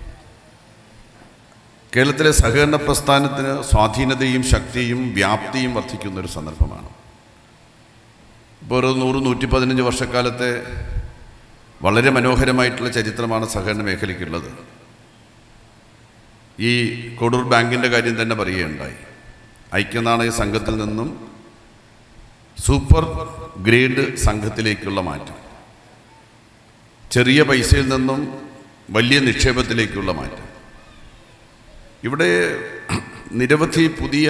കേരളത്തിലെ സഹകരണ പ്രസ്ഥാനത്തിന് സ്വാധീനതയും ശക്തിയും വ്യാപ്തിയും വർദ്ധിക്കുന്ന ഒരു സന്ദർഭമാണ് ഇപ്പോൾ ഒരു നൂറ് നൂറ്റി പതിനഞ്ച് വർഷക്കാലത്തെ വളരെ മനോഹരമായിട്ടുള്ള ചരിത്രമാണ് സഹകരണ മേഖലയ്ക്കുള്ളത് ഈ കൊടൂർ ബാങ്കിൻ്റെ കാര്യം തന്നെ പറയുകയുണ്ടായി ഐക്യനാണയ സംഘത്തിൽ നിന്നും സൂപ്പർ ഗ്രേഡ് സംഘത്തിലേക്കുള്ള മാറ്റം ചെറിയ പൈസയിൽ നിന്നും വലിയ നിക്ഷേപത്തിലേക്കുള്ള മാറ്റം ഇവിടെ നിരവധി പുതിയ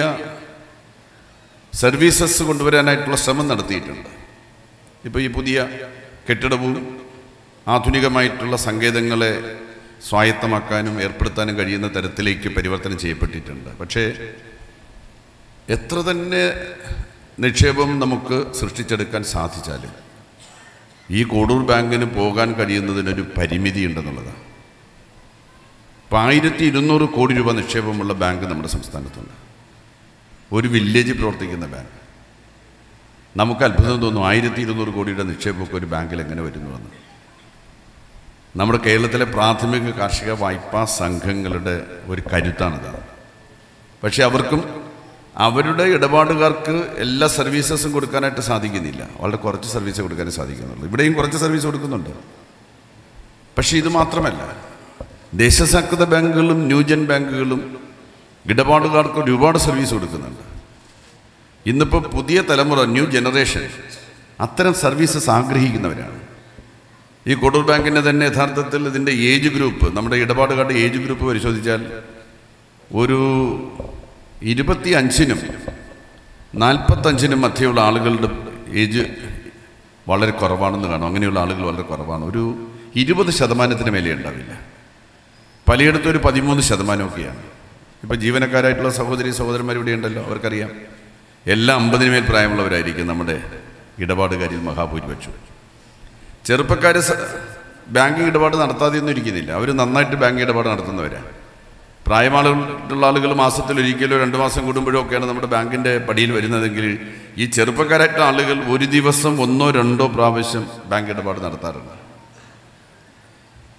സർവീസസ് കൊണ്ടുവരാനായിട്ടുള്ള ശ്രമം നടത്തിയിട്ടുണ്ട് ഇപ്പോൾ ഈ പുതിയ കെട്ടിടവും ആധുനികമായിട്ടുള്ള സങ്കേതങ്ങളെ സ്വായത്തമാക്കാനും ഏർപ്പെടുത്താനും കഴിയുന്ന തരത്തിലേക്ക് പരിവർത്തനം ചെയ്യപ്പെട്ടിട്ടുണ്ട് പക്ഷേ എത്ര തന്നെ നിക്ഷേപം നമുക്ക് സൃഷ്ടിച്ചെടുക്കാൻ സാധിച്ചാലും ഈ കോടൂർ ബാങ്കിന് പോകാൻ കഴിയുന്നതിനൊരു പരിമിതി ഉണ്ടെന്നുള്ളതാണ് ഇപ്പോൾ ആയിരത്തി ഇരുന്നൂറ് കോടി രൂപ നിക്ഷേപമുള്ള ബാങ്ക് നമ്മുടെ സംസ്ഥാനത്തുണ്ട് ഒരു വില്ലേജിൽ പ്രവർത്തിക്കുന്ന ബാങ്ക് നമുക്ക് അത്ഭുതം തോന്നും ആയിരത്തി ഇരുന്നൂറ് കോടിയുടെ നിക്ഷേപമൊക്കെ ഒരു ബാങ്കിൽ എങ്ങനെ വരുന്നുവെന്ന് നമ്മുടെ കേരളത്തിലെ പ്രാഥമിക കാർഷിക വായ്പാ സംഘങ്ങളുടെ ഒരു കരുത്താണത് പക്ഷേ അവർക്കും അവരുടെ ഇടപാടുകാർക്ക് എല്ലാ സർവീസസും കൊടുക്കാനായിട്ട് സാധിക്കുന്നില്ല വളരെ കുറച്ച് സർവീസ് കൊടുക്കാനേ സാധിക്കുന്നുള്ളൂ ഇവിടെയും കുറച്ച് സർവീസ് കൊടുക്കുന്നുണ്ട് പക്ഷേ ഇത് മാത്രമല്ല ദേശസാൽകൃത ബാങ്കുകളും ന്യൂജൻ ബാങ്കുകളും ഇടപാടുകാർക്ക് ഒരുപാട് സർവീസ് കൊടുക്കുന്നുണ്ട് ഇന്നിപ്പോൾ പുതിയ തലമുറ ന്യൂ ജനറേഷൻ അത്തരം സർവീസസ് ആഗ്രഹിക്കുന്നവരാണ് ഈ കൊടൂർ ബാങ്കിൻ്റെ തന്നെ യഥാർത്ഥത്തിൽ ഇതിൻ്റെ ഏജ് ഗ്രൂപ്പ് നമ്മുടെ ഇടപാടുകാരുടെ ഏജ് ഗ്രൂപ്പ് പരിശോധിച്ചാൽ ഒരു ഇരുപത്തി അഞ്ചിനും നാൽപ്പത്തഞ്ചിനും മധ്യയുള്ള ആളുകളുടെ ഏജ് വളരെ കുറവാണെന്ന് കാണും അങ്ങനെയുള്ള ആളുകൾ വളരെ കുറവാണ് ഒരു ഇരുപത് ശതമാനത്തിന് മേലെ ഉണ്ടാവില്ല പലയിടത്തും ഒരു പതിമൂന്ന് ശതമാനമൊക്കെയാണ് ഇപ്പോൾ ജീവനക്കാരായിട്ടുള്ള സഹോദരി സഹോദരന്മാർ ഇവിടെ ഉണ്ടല്ലോ അവർക്കറിയാം എല്ലാ അമ്പതിന് മേൽ പ്രായമുള്ളവരായിരിക്കും നമ്മുടെ ഇടപാടുകാരിൽ മഹാഭൂരിപക്ഷം ചെറുപ്പക്കാർ ബാങ്കിങ് ഇടപാട് നടത്താതെയൊന്നും ഇരിക്കുന്നില്ല അവർ നന്നായിട്ട് ബാങ്ക് ഇടപാട് നടത്തുന്നവരാണ് പ്രായമാളുള്ള ആളുകൾ മാസത്തിൽ ഒരിക്കലോ രണ്ട് മാസം കൂടുമ്പോഴോ ഒക്കെയാണ് നമ്മുടെ ബാങ്കിൻ്റെ പടിയിൽ വരുന്നതെങ്കിൽ ഈ ചെറുപ്പക്കാരായിട്ടുള്ള ആളുകൾ ഒരു ദിവസം ഒന്നോ രണ്ടോ പ്രാവശ്യം ബാങ്ക് ഇടപാട് നടത്താറുണ്ട്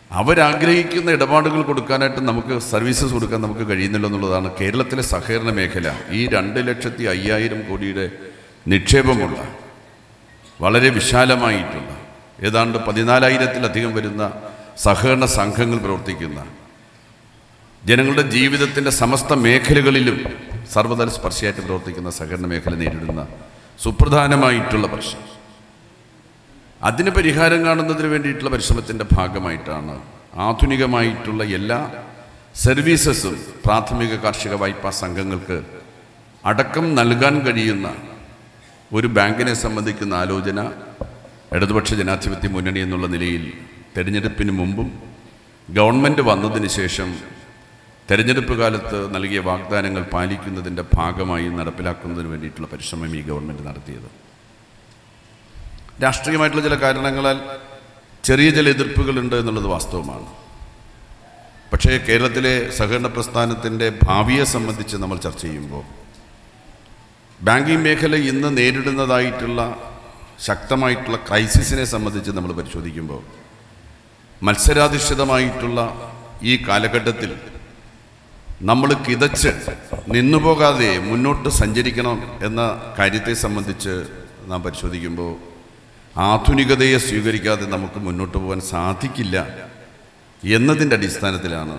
അവരാഗ്രഹിക്കുന്ന ഇടപാടുകൾ കൊടുക്കാനായിട്ട് നമുക്ക് സർവീസസ് കൊടുക്കാൻ നമുക്ക് കഴിയുന്നില്ല എന്നുള്ളതാണ് കേരളത്തിലെ സഹകരണ മേഖല ഈ രണ്ട് ലക്ഷത്തി അയ്യായിരം കോടിയുടെ നിക്ഷേപമുള്ള വളരെ വിശാലമായിട്ടുള്ള ഏതാണ്ട് പതിനാലായിരത്തിലധികം വരുന്ന സഹകരണ സംഘങ്ങൾ പ്രവർത്തിക്കുന്ന ജനങ്ങളുടെ ജീവിതത്തിൻ്റെ സമസ്ത മേഖലകളിലും സർവ്വതല സ്പർശിയായിട്ട് പ്രവർത്തിക്കുന്ന സഹകരണ മേഖല നേരിടുന്ന സുപ്രധാനമായിട്ടുള്ള പ്രശ്നം അതിന് പരിഹാരം കാണുന്നതിന് വേണ്ടിയിട്ടുള്ള പരിശ്രമത്തിൻ്റെ ഭാഗമായിട്ടാണ് ആധുനികമായിട്ടുള്ള എല്ലാ സർവീസസും പ്രാഥമിക കാർഷിക വായ്പാ സംഘങ്ങൾക്ക് അടക്കം നൽകാൻ കഴിയുന്ന ഒരു ബാങ്കിനെ സംബന്ധിക്കുന്ന ആലോചന ഇടതുപക്ഷ ജനാധിപത്യ മുന്നണി എന്നുള്ള നിലയിൽ തെരഞ്ഞെടുപ്പിന് മുമ്പും ഗവൺമെൻറ് വന്നതിന് ശേഷം തെരഞ്ഞെടുപ്പ് കാലത്ത് നൽകിയ വാഗ്ദാനങ്ങൾ പാലിക്കുന്നതിൻ്റെ ഭാഗമായി നടപ്പിലാക്കുന്നതിന് വേണ്ടിയിട്ടുള്ള പരിശ്രമം ഈ ഗവൺമെൻറ് നടത്തിയത് രാഷ്ട്രീയമായിട്ടുള്ള ചില കാരണങ്ങളാൽ ചെറിയ ചില എതിർപ്പുകളുണ്ട് എന്നുള്ളത് വാസ്തവമാണ് പക്ഷേ കേരളത്തിലെ സഹകരണ പ്രസ്ഥാനത്തിൻ്റെ ഭാവിയെ സംബന്ധിച്ച് നമ്മൾ ചർച്ച ചെയ്യുമ്പോൾ ബാങ്കിങ് മേഖല ഇന്ന് നേരിടുന്നതായിട്ടുള്ള ശക്തമായിട്ടുള്ള ക്രൈസിസിനെ സംബന്ധിച്ച് നമ്മൾ പരിശോധിക്കുമ്പോൾ മത്സരാധിഷ്ഠിതമായിട്ടുള്ള ഈ കാലഘട്ടത്തിൽ നമ്മൾ കിതച്ച് നിന്നുപോകാതെ മുന്നോട്ട് സഞ്ചരിക്കണം എന്ന കാര്യത്തെ സംബന്ധിച്ച് നാം പരിശോധിക്കുമ്പോൾ ആധുനികതയെ സ്വീകരിക്കാതെ നമുക്ക് മുന്നോട്ട് പോകാൻ സാധിക്കില്ല എന്നതിൻ്റെ അടിസ്ഥാനത്തിലാണ്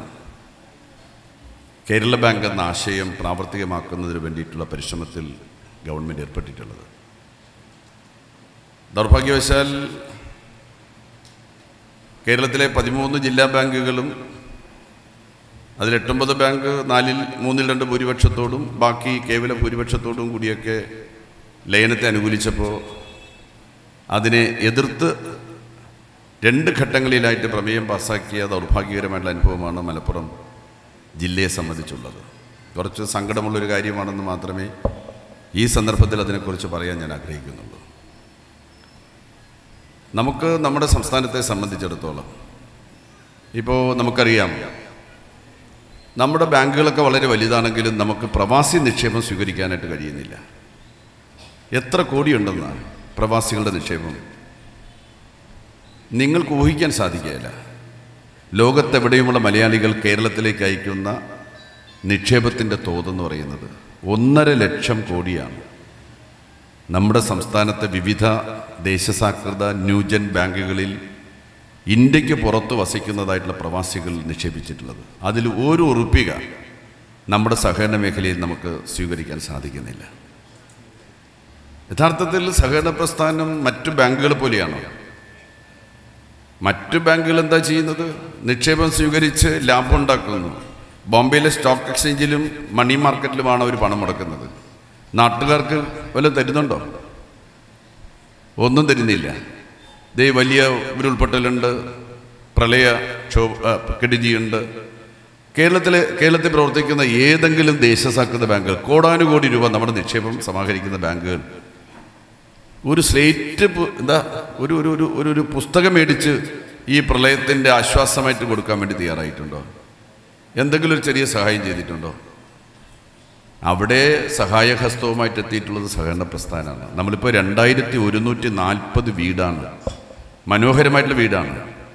കേരള ബാങ്ക് എന്ന ആശയം പ്രാവർത്തികമാക്കുന്നതിന് വേണ്ടിയിട്ടുള്ള പരിശ്രമത്തിൽ ഗവൺമെൻറ് ഏർപ്പെട്ടിട്ടുള്ളത് ദൗർഭാഗ്യവശാൽ കേരളത്തിലെ പതിമൂന്ന് ജില്ലാ ബാങ്കുകളും അതിൽ എട്ടൊമ്പത് ബാങ്ക് നാലിൽ മൂന്നിൽ രണ്ട് ഭൂരിപക്ഷത്തോടും ബാക്കി കേവല ഭൂരിപക്ഷത്തോടും കൂടിയൊക്കെ ലയനത്തെ അനുകൂലിച്ചപ്പോൾ അതിനെ എതിർത്ത് രണ്ട് ഘട്ടങ്ങളിലായിട്ട് പ്രമേയം പാസ്സാക്കിയ ദൗർഭാഗ്യകരമായിട്ടുള്ള അനുഭവമാണ് മലപ്പുറം ജില്ലയെ സംബന്ധിച്ചുള്ളത് കുറച്ച് സങ്കടമുള്ളൊരു കാര്യമാണെന്ന് മാത്രമേ ഈ സന്ദർഭത്തിൽ അതിനെക്കുറിച്ച് പറയാൻ ഞാൻ ആഗ്രഹിക്കുന്നുള്ളൂ നമുക്ക് നമ്മുടെ സംസ്ഥാനത്തെ സംബന്ധിച്ചിടത്തോളം ഇപ്പോൾ നമുക്കറിയാം നമ്മുടെ ബാങ്കുകളൊക്കെ വളരെ വലുതാണെങ്കിലും നമുക്ക് പ്രവാസി നിക്ഷേപം സ്വീകരിക്കാനായിട്ട് കഴിയുന്നില്ല എത്ര കോടിയുണ്ടെന്നാണ് പ്രവാസികളുടെ നിക്ഷേപം നിങ്ങൾക്ക് ഊഹിക്കാൻ സാധിക്കുകയില്ല ലോകത്തെവിടെയുമുള്ള മലയാളികൾ കേരളത്തിലേക്ക് അയക്കുന്ന നിക്ഷേപത്തിൻ്റെ തോതെന്ന് പറയുന്നത് ഒന്നര ലക്ഷം കോടിയാണ് നമ്മുടെ സംസ്ഥാനത്തെ വിവിധ ദേശസാൽകൃത ന്യൂജൻ ബാങ്കുകളിൽ ഇന്ത്യക്ക് പുറത്ത് വസിക്കുന്നതായിട്ടുള്ള പ്രവാസികൾ നിക്ഷേപിച്ചിട്ടുള്ളത് അതിൽ ഒരു ഉറുപ്പിക നമ്മുടെ സഹകരണ മേഖലയിൽ നമുക്ക് സ്വീകരിക്കാൻ സാധിക്കുന്നില്ല യഥാർത്ഥത്തിൽ സഹകരണ പ്രസ്ഥാനം മറ്റു ബാങ്കുകൾ പോലെയാണോ മറ്റു ബാങ്കുകൾ എന്താ ചെയ്യുന്നത് നിക്ഷേപം സ്വീകരിച്ച് ലാഭം ഉണ്ടാക്കുന്നു ബോംബെയിലെ സ്റ്റോക്ക് എക്സ്ചേഞ്ചിലും മണി മാർക്കറ്റിലുമാണ് അവർ പണം മുടക്കുന്നത് നാട്ടുകാർക്ക് വല്ലതും തരുന്നുണ്ടോ ഒന്നും തരുന്നില്ല ദേ വലിയ ഉരുൾപൊട്ടലുണ്ട് പ്രളയ ക്ഷോ ആ, കെടുതിയുണ്ട് കേരളത്തിലെ കേരളത്തിൽ പ്രവർത്തിക്കുന്ന ഏതെങ്കിലും ദേശസാൽകൃത ബാങ്കുകൾ കോടാനുകോടി രൂപ നമ്മുടെ നിക്ഷേപം സമാഹരിക്കുന്ന ബാങ്കുകൾ ഒരു സ്ലേറ്റ് പു- എന്താ ഒരു ഒരു ഒരു ഒരു ഒരു പുസ്തകം മേടിച്ച് ഈ പ്രളയത്തിൻ്റെ ആശ്വാസമായിട്ട് കൊടുക്കാൻ വേണ്ടി തയ്യാറായിട്ടുണ്ടോ എന്തെങ്കിലും ഒരു ചെറിയ സഹായം ചെയ്തിട്ടുണ്ടോ അവിടെ സഹായഹസ്തവുമായിട്ട് എത്തിയിട്ടുള്ളത് സഹകരണ പ്രസ്ഥാനമാണ് നമ്മളിപ്പോൾ രണ്ടായിരത്തി ഒരുന്നൂറ്റി നാൽപ്പത് വീടാണ് മനോഹരമായിട്ടുള്ള വീടാണ്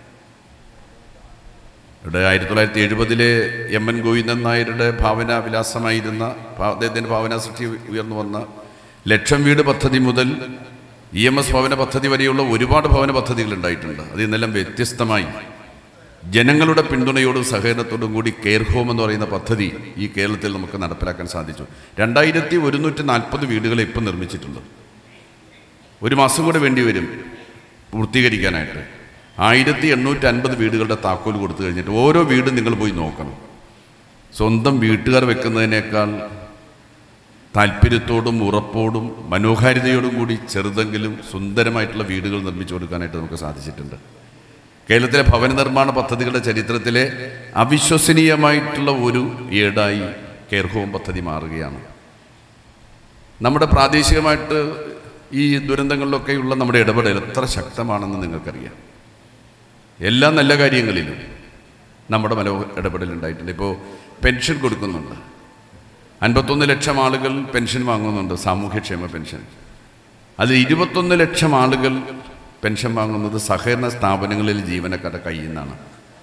ഇവിടെ ആയിരത്തി തൊള്ളായിരത്തി എഴുപതിലെ എം എൻ ഗോവിന്ദൻ നായരുടെ ഭാവന വിലാസമായിരുന്ന ഭാ- അദ്ദേഹത്തിൻ്റെ ഭാവന സൃഷ്ടി ഉയർന്നു വന്ന ലക്ഷം വീട് പദ്ധതി മുതൽ ഇ എം എസ് ഭവന പദ്ധതി വരെയുള്ള ഒരുപാട് ഭവന പദ്ധതികൾ ഉണ്ടായിട്ടുണ്ട് അതിൽ നിന്നെല്ലാം വ്യത്യസ്തമായി ജനങ്ങളുടെ പിന്തുണയോടും സഹകരണത്തോടും കൂടി കെയർ ഹോം എന്ന് പറയുന്ന പദ്ധതി ഈ കേരളത്തിൽ നമുക്ക് നടപ്പിലാക്കാൻ സാധിച്ചു രണ്ടായിരത്തി ഒരുന്നൂറ്റി നാൽപ്പത് വീടുകളെ ഇപ്പം നിർമ്മിച്ചിട്ടുണ്ട് ഒരു മാസം കൂടെ വേണ്ടി വരും പൂർത്തീകരിക്കാനായിട്ട് ആയിരത്തി എണ്ണൂറ്റി അൻപത് വീടുകളുടെ താക്കോൽ കൊടുത്തു കഴിഞ്ഞിട്ട് ഓരോ വീടും നിങ്ങൾ പോയി നോക്കണം സ്വന്തം വീട്ടുകാർ വെക്കുന്നതിനേക്കാൾ താല്പര്യത്തോടും ഉറപ്പോടും മനോഹാരിതയോടും കൂടി ചെറുതെങ്കിലും സുന്ദരമായിട്ടുള്ള വീടുകൾ നിർമ്മിച്ചു കൊടുക്കാനായിട്ട് നമുക്ക് സാധിച്ചിട്ടുണ്ട് കേരളത്തിലെ ഭവന നിർമ്മാണ പദ്ധതികളുടെ ചരിത്രത്തിലെ അവിശ്വസനീയമായിട്ടുള്ള ഒരു ഏടായി കെയർ ഹോം പദ്ധതി മാറുകയാണ് നമ്മുടെ പ്രാദേശികമായിട്ട് ഈ ദുരന്തങ്ങളിലൊക്കെയുള്ള നമ്മുടെ ഇടപെടൽ എത്ര ശക്തമാണെന്ന് നിങ്ങൾക്കറിയാം എല്ലാ നല്ല കാര്യങ്ങളിലും നമ്മുടെ മനോ ഇടപെടൽ ഉണ്ടായിട്ടുണ്ട് ഇപ്പോൾ പെൻഷൻ കൊടുക്കുന്നുണ്ട് അൻപത്തൊന്ന് ലക്ഷം ആളുകൾ പെൻഷൻ വാങ്ങുന്നുണ്ട് സാമൂഹ്യക്ഷേമ പെൻഷൻ അതിൽ ഇരുപത്തൊന്ന് ലക്ഷം ആളുകൾ പെൻഷൻ വാങ്ങുന്നത് സഹകരണ സ്ഥാപനങ്ങളിൽ ജീവനക്കാരുടെ കയ്യിൽ നിന്നാണ്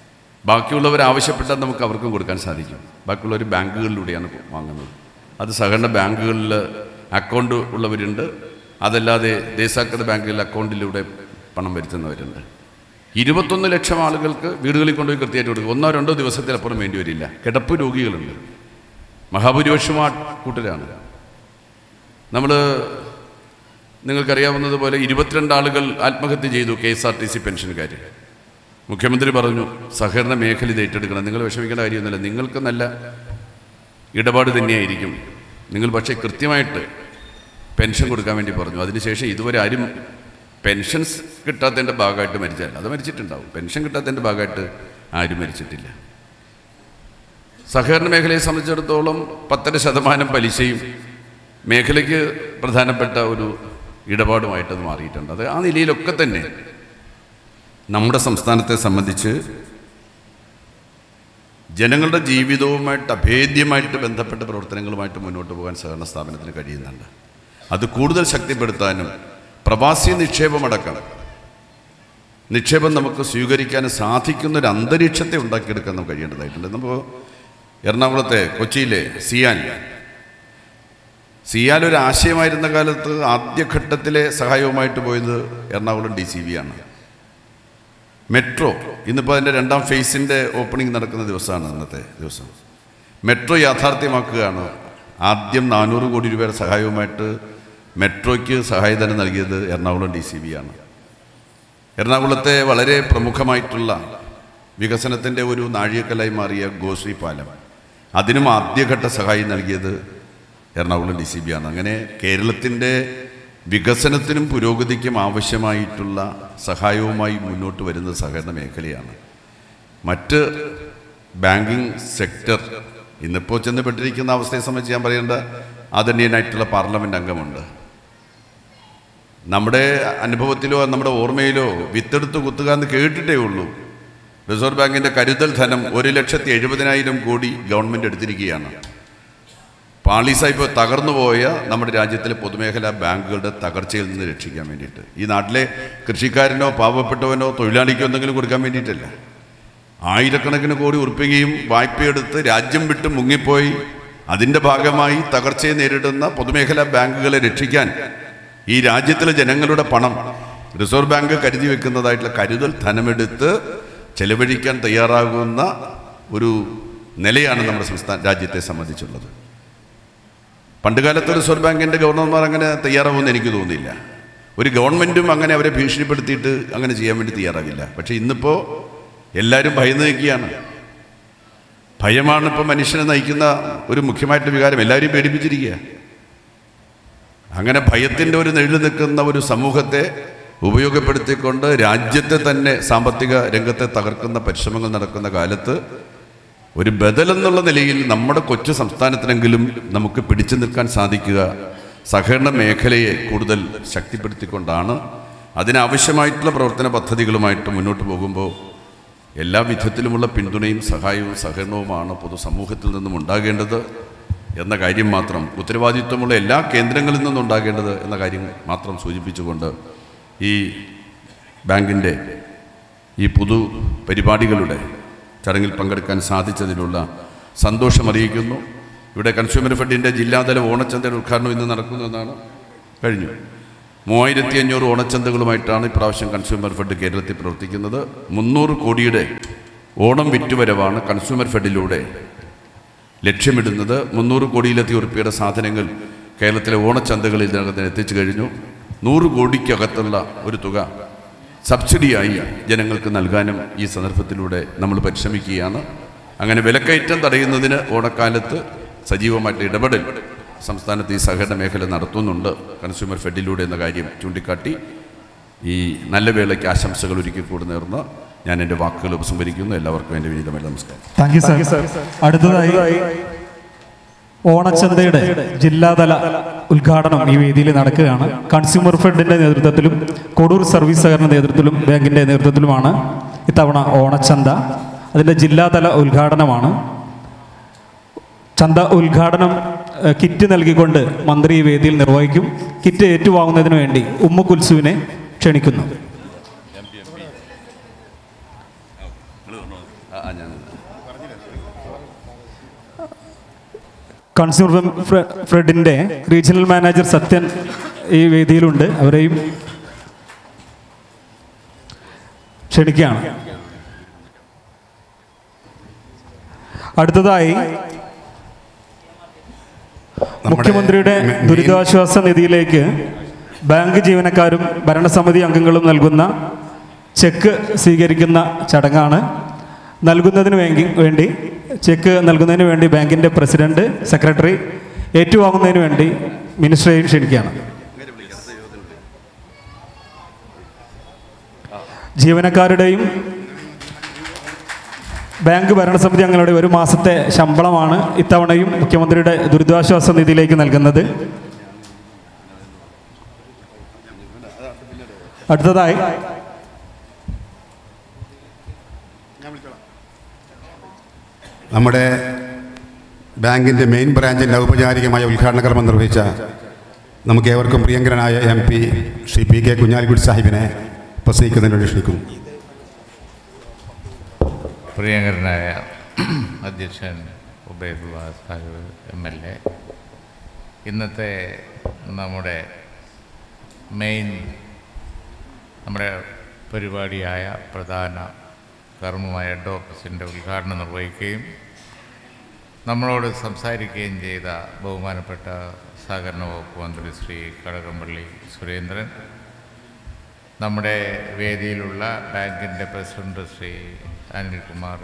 ബാക്കിയുള്ളവർ ആവശ്യപ്പെട്ടാൽ നമുക്ക് അവർക്കും കൊടുക്കാൻ സാധിക്കും ബാക്കിയുള്ളവർ ബാങ്കുകളിലൂടെയാണ് വാങ്ങുന്നത് അത് സഹകരണ ബാങ്കുകളിൽ അക്കൗണ്ട് ഉള്ളവരുണ്ട് അതല്ലാതെ ദേശാക്കൃത ബാങ്കുകളിൽ അക്കൗണ്ടിലൂടെ പണം വരുത്തുന്നവരുണ്ട് ഇരുപത്തൊന്ന് ലക്ഷം ആളുകൾക്ക് വീടുകളിൽ കൊണ്ടുപോയി കൃത്യമായിട്ട് കൊടുക്കും ഒന്നോ രണ്ടോ ദിവസത്തിലപ്പുറം വേണ്ടി വരില്ല കിടപ്പ് രോഗികളുണ്ട് മഹാഭൂരിപക്ഷം ആ കൂട്ടരാണ് നമ്മൾ നിങ്ങൾക്കറിയാവുന്നതുപോലെ ഇരുപത്തിരണ്ട് ആളുകൾ ആത്മഹത്യ ചെയ്തു K S R T C പെൻഷൻകാർ മുഖ്യമന്ത്രി പറഞ്ഞു സഹകരണ മേഖല ഇത് ഏറ്റെടുക്കണം നിങ്ങൾ വിഷമിക്കേണ്ട കാര്യമൊന്നുമില്ല നിങ്ങൾക്ക് നല്ല ഇടപാട് തന്നെയായിരിക്കും നിങ്ങൾ പക്ഷേ കൃത്യമായിട്ട് പെൻഷൻ കൊടുക്കാൻ വേണ്ടി പറഞ്ഞു അതിനുശേഷം ഇതുവരെ ആരും പെൻഷൻസ് കിട്ടാത്തതിൻ്റെ ഭാഗമായിട്ട് മരിച്ചാൽ അത് മരിച്ചിട്ടുണ്ടാവും പെൻഷൻ കിട്ടാത്തതിൻ്റെ ഭാഗമായിട്ട് ആരും മരിച്ചിട്ടില്ല സഹകരണ മേഖലയെ സംബന്ധിച്ചിടത്തോളം പത്തര ശതമാനം പലിശയും മേഖലയ്ക്ക് പ്രധാനപ്പെട്ട ഒരു ഇടപാടുമായിട്ടത് മാറിയിട്ടുണ്ട് അത് ആ നിലയിലൊക്കെ തന്നെ നമ്മുടെ സംസ്ഥാനത്തെ സംബന്ധിച്ച് ജനങ്ങളുടെ ജീവിതവുമായിട്ട് അഭേദ്യമായിട്ട് ബന്ധപ്പെട്ട പ്രവർത്തനങ്ങളുമായിട്ട് മുന്നോട്ട് പോകാൻ സഹകരണ സ്ഥാപനത്തിന് കഴിയുന്നുണ്ട് അത് കൂടുതൽ ശക്തിപ്പെടുത്താനും പ്രവാസി നിക്ഷേപമടക്കം നിക്ഷേപം നമുക്ക് സ്വീകരിക്കാൻ സാധിക്കുന്ന ഒരു അന്തരീക്ഷത്തെ ഉണ്ടാക്കിയെടുക്കാൻ നമുക്ക് കഴിയേണ്ടതായിട്ടുണ്ട് നമുക്ക് എറണാകുളത്തെ കൊച്ചിയിലെ സിയാൻ സിയാൽ ഒരു ആശയമായിരുന്ന കാലത്ത് ആദ്യഘട്ടത്തിലെ സഹായവുമായിട്ട് പോയത് എറണാകുളം ഡി സി ബി ആണ് മെട്രോ ഇന്നിപ്പോൾ അതിൻ്റെ രണ്ടാം ഫേസിൻ്റെ ഓപ്പണിംഗ് നടക്കുന്ന ദിവസമാണ് ഇന്നത്തെ ദിവസം മെട്രോ യാഥാർത്ഥ്യമാക്കുകയാണ് ആദ്യം നാനൂറ് കോടി രൂപയുടെ സഹായവുമായിട്ട് മെട്രോയ്ക്ക് സഹായധനം നൽകിയത് എറണാകുളം ഡി സി ബി ആണ് എറണാകുളത്തെ വളരെ പ്രമുഖമായിട്ടുള്ള വികസനത്തിൻ്റെ ഒരു നാഴികക്കല്ലായി മാറിയ ഗോശ്രീ പാലം അതിനും ആദ്യഘട്ട സഹായം നൽകിയത് എറണാകുളം ഡി സി ബി ആണ് അങ്ങനെ കേരളത്തിൻ്റെ വികസനത്തിനും പുരോഗതിക്കും ആവശ്യമായിട്ടുള്ള സഹായവുമായി മുന്നോട്ട് വരുന്നത് സഹകരണ മേഖലയാണ് മറ്റ് ബാങ്കിങ് സെക്ടർ ഇന്നിപ്പോൾ ചെന്നപ്പെട്ടിരിക്കുന്ന അവസ്ഥയെ സംബന്ധിച്ച് ഞാൻ പറയേണ്ട ആദരണീയനായിട്ടുള്ള പാർലമെൻറ്റ് അംഗമുണ്ട് നമ്മുടെ അനുഭവത്തിലോ നമ്മുടെ ഓർമ്മയിലോ വിത്തെടുത്ത് കുത്തുക എന്ന് കേട്ടിട്ടേ ഉള്ളൂ റിസർവ് ബാങ്കിൻ്റെ കരുതൽ ധനം ഒരു ലക്ഷത്തി എഴുപതിനായിരം കോടി ഗവൺമെൻറ് എടുത്തിരിക്കുകയാണ് പാളീസായി ഇപ്പോൾ തകർന്നു പോയ നമ്മുടെ രാജ്യത്തിലെ പൊതുമേഖലാ ബാങ്കുകളുടെ തകർച്ചയിൽ നിന്ന് രക്ഷിക്കാൻ വേണ്ടിയിട്ട് ഈ നാട്ടിലെ കൃഷിക്കാരനോ പാവപ്പെട്ടവനോ തൊഴിലാളിക്കോ എന്തെങ്കിലും കൊടുക്കാൻ വേണ്ടിയിട്ടല്ല ആയിരക്കണക്കിന് കോടി ഉറപ്പിക്കുകയും വായ്പയെടുത്ത് രാജ്യം വിട്ട് മുങ്ങിപ്പോയി അതിൻ്റെ ഭാഗമായി തകർച്ചയെ നേരിടുന്ന പൊതുമേഖലാ ബാങ്കുകളെ രക്ഷിക്കാൻ ഈ രാജ്യത്തിലെ ജനങ്ങളുടെ പണം റിസർവ് ബാങ്ക് കരുതി വെക്കുന്നതായിട്ടുള്ള കരുതൽ ധനമെടുത്ത് ചെലവഴിക്കാൻ തയ്യാറാകുന്ന ഒരു നിലയാണ് നമ്മുടെ സംസ്ഥാന രാജ്യത്തെ സംബന്ധിച്ചുള്ളത് പണ്ടുകാലത്ത് റിസർവ് ബാങ്കിൻ്റെ ഗവർണർമാർ അങ്ങനെ തയ്യാറാവുമെന്ന് എനിക്ക് തോന്നുന്നില്ല ഒരു ഗവൺമെൻറ്റും അങ്ങനെ അവരെ ഭീഷണിപ്പെടുത്തിയിട്ട് അങ്ങനെ ചെയ്യാൻ വേണ്ടി തയ്യാറാവില്ല പക്ഷേ ഇന്നിപ്പോൾ എല്ലാവരും ഭയന്ന് നിൽക്കുകയാണ് ഭയമാണ് ഇപ്പോൾ മനുഷ്യനെ നയിക്കുന്ന ഒരു മുഖ്യമായിട്ടുള്ള വികാരം എല്ലാവരും പേടിപ്പിച്ചിരിക്കുക അങ്ങനെ ഭയത്തിൻ്റെ ഒരു നെഴിൽ നിൽക്കുന്ന ഒരു സമൂഹത്തെ ഉപയോഗപ്പെടുത്തിക്കൊണ്ട് രാജ്യത്തെ തന്നെ സാമ്പത്തിക രംഗത്തെ തകർക്കുന്ന പരിശ്രമങ്ങൾ നടക്കുന്ന കാലത്ത് ഒരു ബദൽ എന്നുള്ള നിലയിൽ നമ്മുടെ കൊച്ചു സംസ്ഥാനത്തിനെങ്കിലും നമുക്ക് പിടിച്ചു നിൽക്കാൻ സാധിക്കുക സഹകരണ മേഖലയെ കൂടുതൽ ശക്തിപ്പെടുത്തിക്കൊണ്ടാണ് അതിനാവശ്യമായിട്ടുള്ള പ്രവർത്തന പദ്ധതികളുമായിട്ട് മുന്നോട്ട് പോകുമ്പോൾ എല്ലാ വിധത്തിലുമുള്ള പിന്തുണയും സഹായവും സഹകരണവുമാണ് പൊതുസമൂഹത്തിൽ നിന്നും ഉണ്ടാകേണ്ടത് എന്ന കാര്യം മാത്രം ഉത്തരവാദിത്വമുള്ള എല്ലാ കേന്ദ്രങ്ങളിൽ നിന്നും ഉണ്ടാകേണ്ടത് എന്ന കാര്യം മാത്രം സൂചിപ്പിച്ചുകൊണ്ട് ഈ ബാങ്കിൻ്റെ ഈ പുതു പരിപാടികളുടെ ചടങ്ങിൽ പങ്കെടുക്കാൻ സാധിച്ചതിലുള്ള സന്തോഷം അറിയിക്കുന്നു ഇവിടെ കൺസ്യൂമർ ഫെഡിൻ്റെ ജില്ലാതല ഓണച്ചന്തയുടെ ഉദ്ഘാടനം ഇന്ന് നടക്കുന്നതെന്നാണ് കഴിഞ്ഞു മൂവായിരത്തി അഞ്ഞൂറ് ഓണച്ചന്തകളുമായിട്ടാണ് ഇപ്രാവശ്യം കൺസ്യൂമർ ഫെഡ് കേരളത്തിൽ പ്രവർത്തിക്കുന്നത് മുന്നൂറ് കോടിയുടെ ഓണം വിറ്റുവരവാണ് കൺസ്യൂമർ ഫെഡിലൂടെ ലക്ഷ്യമിടുന്നത് മുന്നൂറ് കോടിയിലധികം ഉറുപ്പിയുടെ സാധനങ്ങൾ കേരളത്തിലെ ഓണച്ചന്തകളിൽ ഇതിനകത്ത് എത്തിച്ചു കഴിഞ്ഞു നൂറ് കോടിക്കകത്തുള്ള ഒരു തുക സബ്സിഡിയായി ജനങ്ങൾക്ക് നൽകാനും ഈ സന്ദർഭത്തിലൂടെ നമ്മൾ പരിശ്രമിക്കുകയാണ് അങ്ങനെ വിലക്കയറ്റം തടയുന്നതിന് ഓണക്കാലത്ത് സജീവമായിട്ട് ഇടപെടൽ സംസ്ഥാനത്ത് ഈ സഹകരണ മേഖല നടത്തുന്നുണ്ട് കൺസ്യൂമർ ഫെഡിലൂടെ എന്ന കാര്യം ചൂണ്ടിക്കാട്ടി ഈ നല്ല വേളയ്ക്ക് ആശംസകൾ ഒരിക്കൽ കൂടി നേർന്ന് ഞാൻ എൻ്റെ വാക്കുകൾ ഉപസംഹരിക്കുന്നു എല്ലാവർക്കും എൻ്റെ വിനീതമായ നമസ്കാരം താങ്ക് യു സർ അടുത്തതായി ഓണച്ചന്തയുടെ ജില്ലാതല ഉദ്ഘാടനം ഈ വേദിയിൽ നടക്കുകയാണ് കൺസ്യൂമർ ഫെഡിന്റെ നേതൃത്വത്തിലും കൊടൂർ സർവീസ് സഹകരണ നേതൃത്വത്തിലും ബാങ്കിന്റെ നേതൃത്വത്തിലുമാണ് ഇത്തവണ ഓണച്ചന്ത അതിന്റെ ജില്ലാതല ഉദ്ഘാടനമാണ് ചന്ത ഉദ്ഘാടനം ഏഹ്, കിറ്റ് നൽകിക്കൊണ്ട് മന്ത്രി ഈ വേദിയിൽ നിർവഹിക്കും കിറ്റ് ഏറ്റുവാങ്ങുന്നതിന് വേണ്ടി ഉമ്മു കുൽസുവിനെ ക്ഷണിക്കുന്നു ആ, ആ, ഞാൻ കൺസ്യൂമർ ഫ്ര- ഫ്രെഡിൻ്റെ റീജിയണൽ മാനേജർ സത്യൻ ഈ വേദിയിലുണ്ട് അവരെയും ക്ഷണിക്കുകയാണ് അടുത്തതായി മുഖ്യമന്ത്രിയുടെ മെയിൻ- ദുരിതാശ്വാസ നിധിയിലേക്ക് ബാങ്ക് ജീവനക്കാരും ഭരണസമിതി അംഗങ്ങളും നൽകുന്ന ചെക്ക് സ്വീകരിക്കുന്ന ചടങ്ങാണ് നൽകുന്നതിന് വേണ്ടി വേണ്ടി ചെക്ക് നൽകുന്നതിന് വേണ്ടി ബാങ്കിൻ്റെ പ്രസിഡന്റ് സെക്രട്ടറി ഏറ്റുവാങ്ങുന്നതിന് വേണ്ടി മിനിസ്റ്ററെയും ക്ഷണിക്കുകയാണ് ജീവനക്കാരുടെയും ബാങ്ക് ഭരണസമിതി അംഗങ്ങളുടെ ഒരു മാസത്തെ ശമ്പളമാണ് ഇത്തവണയും മുഖ്യമന്ത്രിയുടെ ദുരിതാശ്വാസ നിധിയിലേക്ക് നൽകുന്നത് അടുത്തതായി നമ്മുടെ ബാങ്കിൻ്റെ മെയിൻ ബ്രാഞ്ചിൻ്റെ ഔപചാരികമായ ഉദ്ഘാടന കർമ്മം നിർവഹിച്ച നമുക്ക് ഏവർക്കും പ്രിയങ്കരനായ M P Shri P K Kunhalikutty സാഹിബിനെ പ്രസംഗിക്കുന്നതിന് വേണ്ടി ക്ഷണിക്കുന്നു പ്രിയങ്കരനായ അധ്യക്ഷൻ Ubaidulla Sahib M L A ഇന്നത്തെ നമ്മുടെ മെയിൻ നമ്മുടെ പരിപാടിയായ പ്രധാന കർമ്മമായ ഹെഡ് ഓഫീസിൻ്റെ ഉദ്ഘാടനം നിർവഹിക്കുകയും നമ്മളോട് സംസാരിക്കുകയും ചെയ്ത ബഹുമാനപ്പെട്ട സഹകരണ വകുപ്പ് മന്ത്രി ശ്രീ കടകംപള്ളി സുരേന്ദ്രൻ നമ്മുടെ വേദിയിലുള്ള ബാങ്കിൻ്റെ പ്രസിഡന്റ് ശ്രീ അനിൽകുമാർ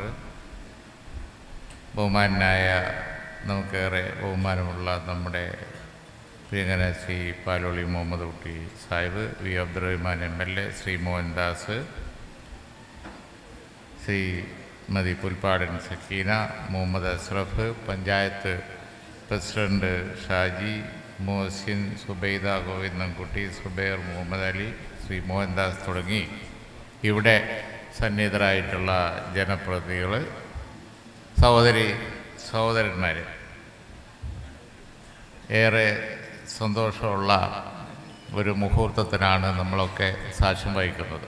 ബഹുമാനായ നമുക്കേറെ ബഹുമാനമുള്ള നമ്മുടെ പ്രിയങ്കര Shri Paloli Muhammad Kutty Sahib V Abdurahman M L A Shri Mohandas Shrimati Pulpadan Sakeena Muhammad Ashraf panchayat president Shaji Mohasin Zubaida Govindankutty Zubair Muhammad Ali Shri Mohandas തുടങ്ങി ഇവിടെ സന്നിഹിതരായിട്ടുള്ള ജനപ്രതിനിധികൾ സഹോദരി സഹോദരന്മാർ ഏറെ സന്തോഷമുള്ള ഒരു മുഹൂർത്തത്തിനാണ് നമ്മളൊക്കെ സാക്ഷ്യം വഹിക്കുന്നത്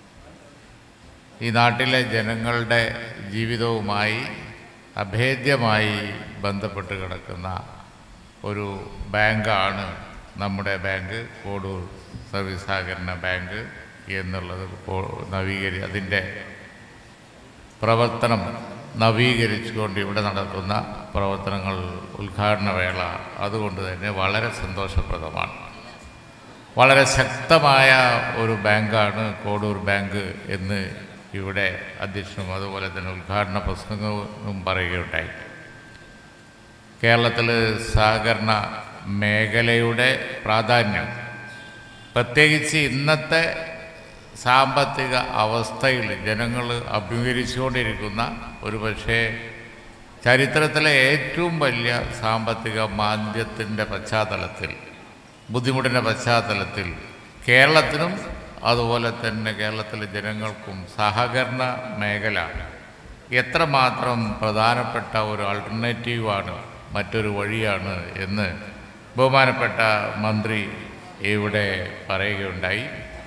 ഈ നാട്ടിലെ ജനങ്ങളുടെ ജീവിതവുമായി അഭേദ്യമായി ബന്ധപ്പെട്ട് കിടക്കുന്ന ഒരു ബാങ്കാണ് നമ്മുടെ ബാങ്ക് കോടൂർ സർവീസ് സഹകരണ ബാങ്ക് എന്നുള്ളത് ഇപ്പോൾ നവീകരി അതിൻ്റെ പ്രവർത്തനം നവീകരിച്ചുകൊണ്ട് ഇവിടെ നടത്തുന്ന പ്രവർത്തനങ്ങൾ ഉദ്ഘാടന വേള അതുകൊണ്ട് തന്നെ വളരെ സന്തോഷപ്രദമാണ് വളരെ ശക്തമായ ഒരു ബാങ്കാണ് കോടൂർ ബാങ്ക് എന്ന് ഇവിടെ അധ്യക്ഷനും അതുപോലെ തന്നെ ഉദ്ഘാടന പ്രസംഗവും പറയുകയുണ്ടായി കേരളത്തിൽ സഹകരണ മേഖലയുടെ പ്രാധാന്യം പ്രത്യേകിച്ച് ഇന്നത്തെ സാമ്പത്തിക അവസ്ഥയിൽ ജനങ്ങൾ അഭിമുഖീകരിച്ചുകൊണ്ടിരിക്കുന്ന ഒരു പക്ഷേ ചരിത്രത്തിലെ ഏറ്റവും വലിയ സാമ്പത്തിക മാന്ദ്യത്തിൻ്റെ പശ്ചാത്തലത്തിൽ ബുദ്ധിമുട്ടിൻ്റെ പശ്ചാത്തലത്തിൽ കേരളത്തിനും അതുപോലെ തന്നെ കേരളത്തിലെ ജനങ്ങൾക്കും സഹകരണ മേഖല എത്രമാത്രം പ്രധാനപ്പെട്ട ഒരു ആൾട്ടർനേറ്റീവാണ് മറ്റൊരു വഴിയാണ് എന്ന് ബഹുമാനപ്പെട്ട മന്ത്രി ഇവിടെ പറയുകയുണ്ടായി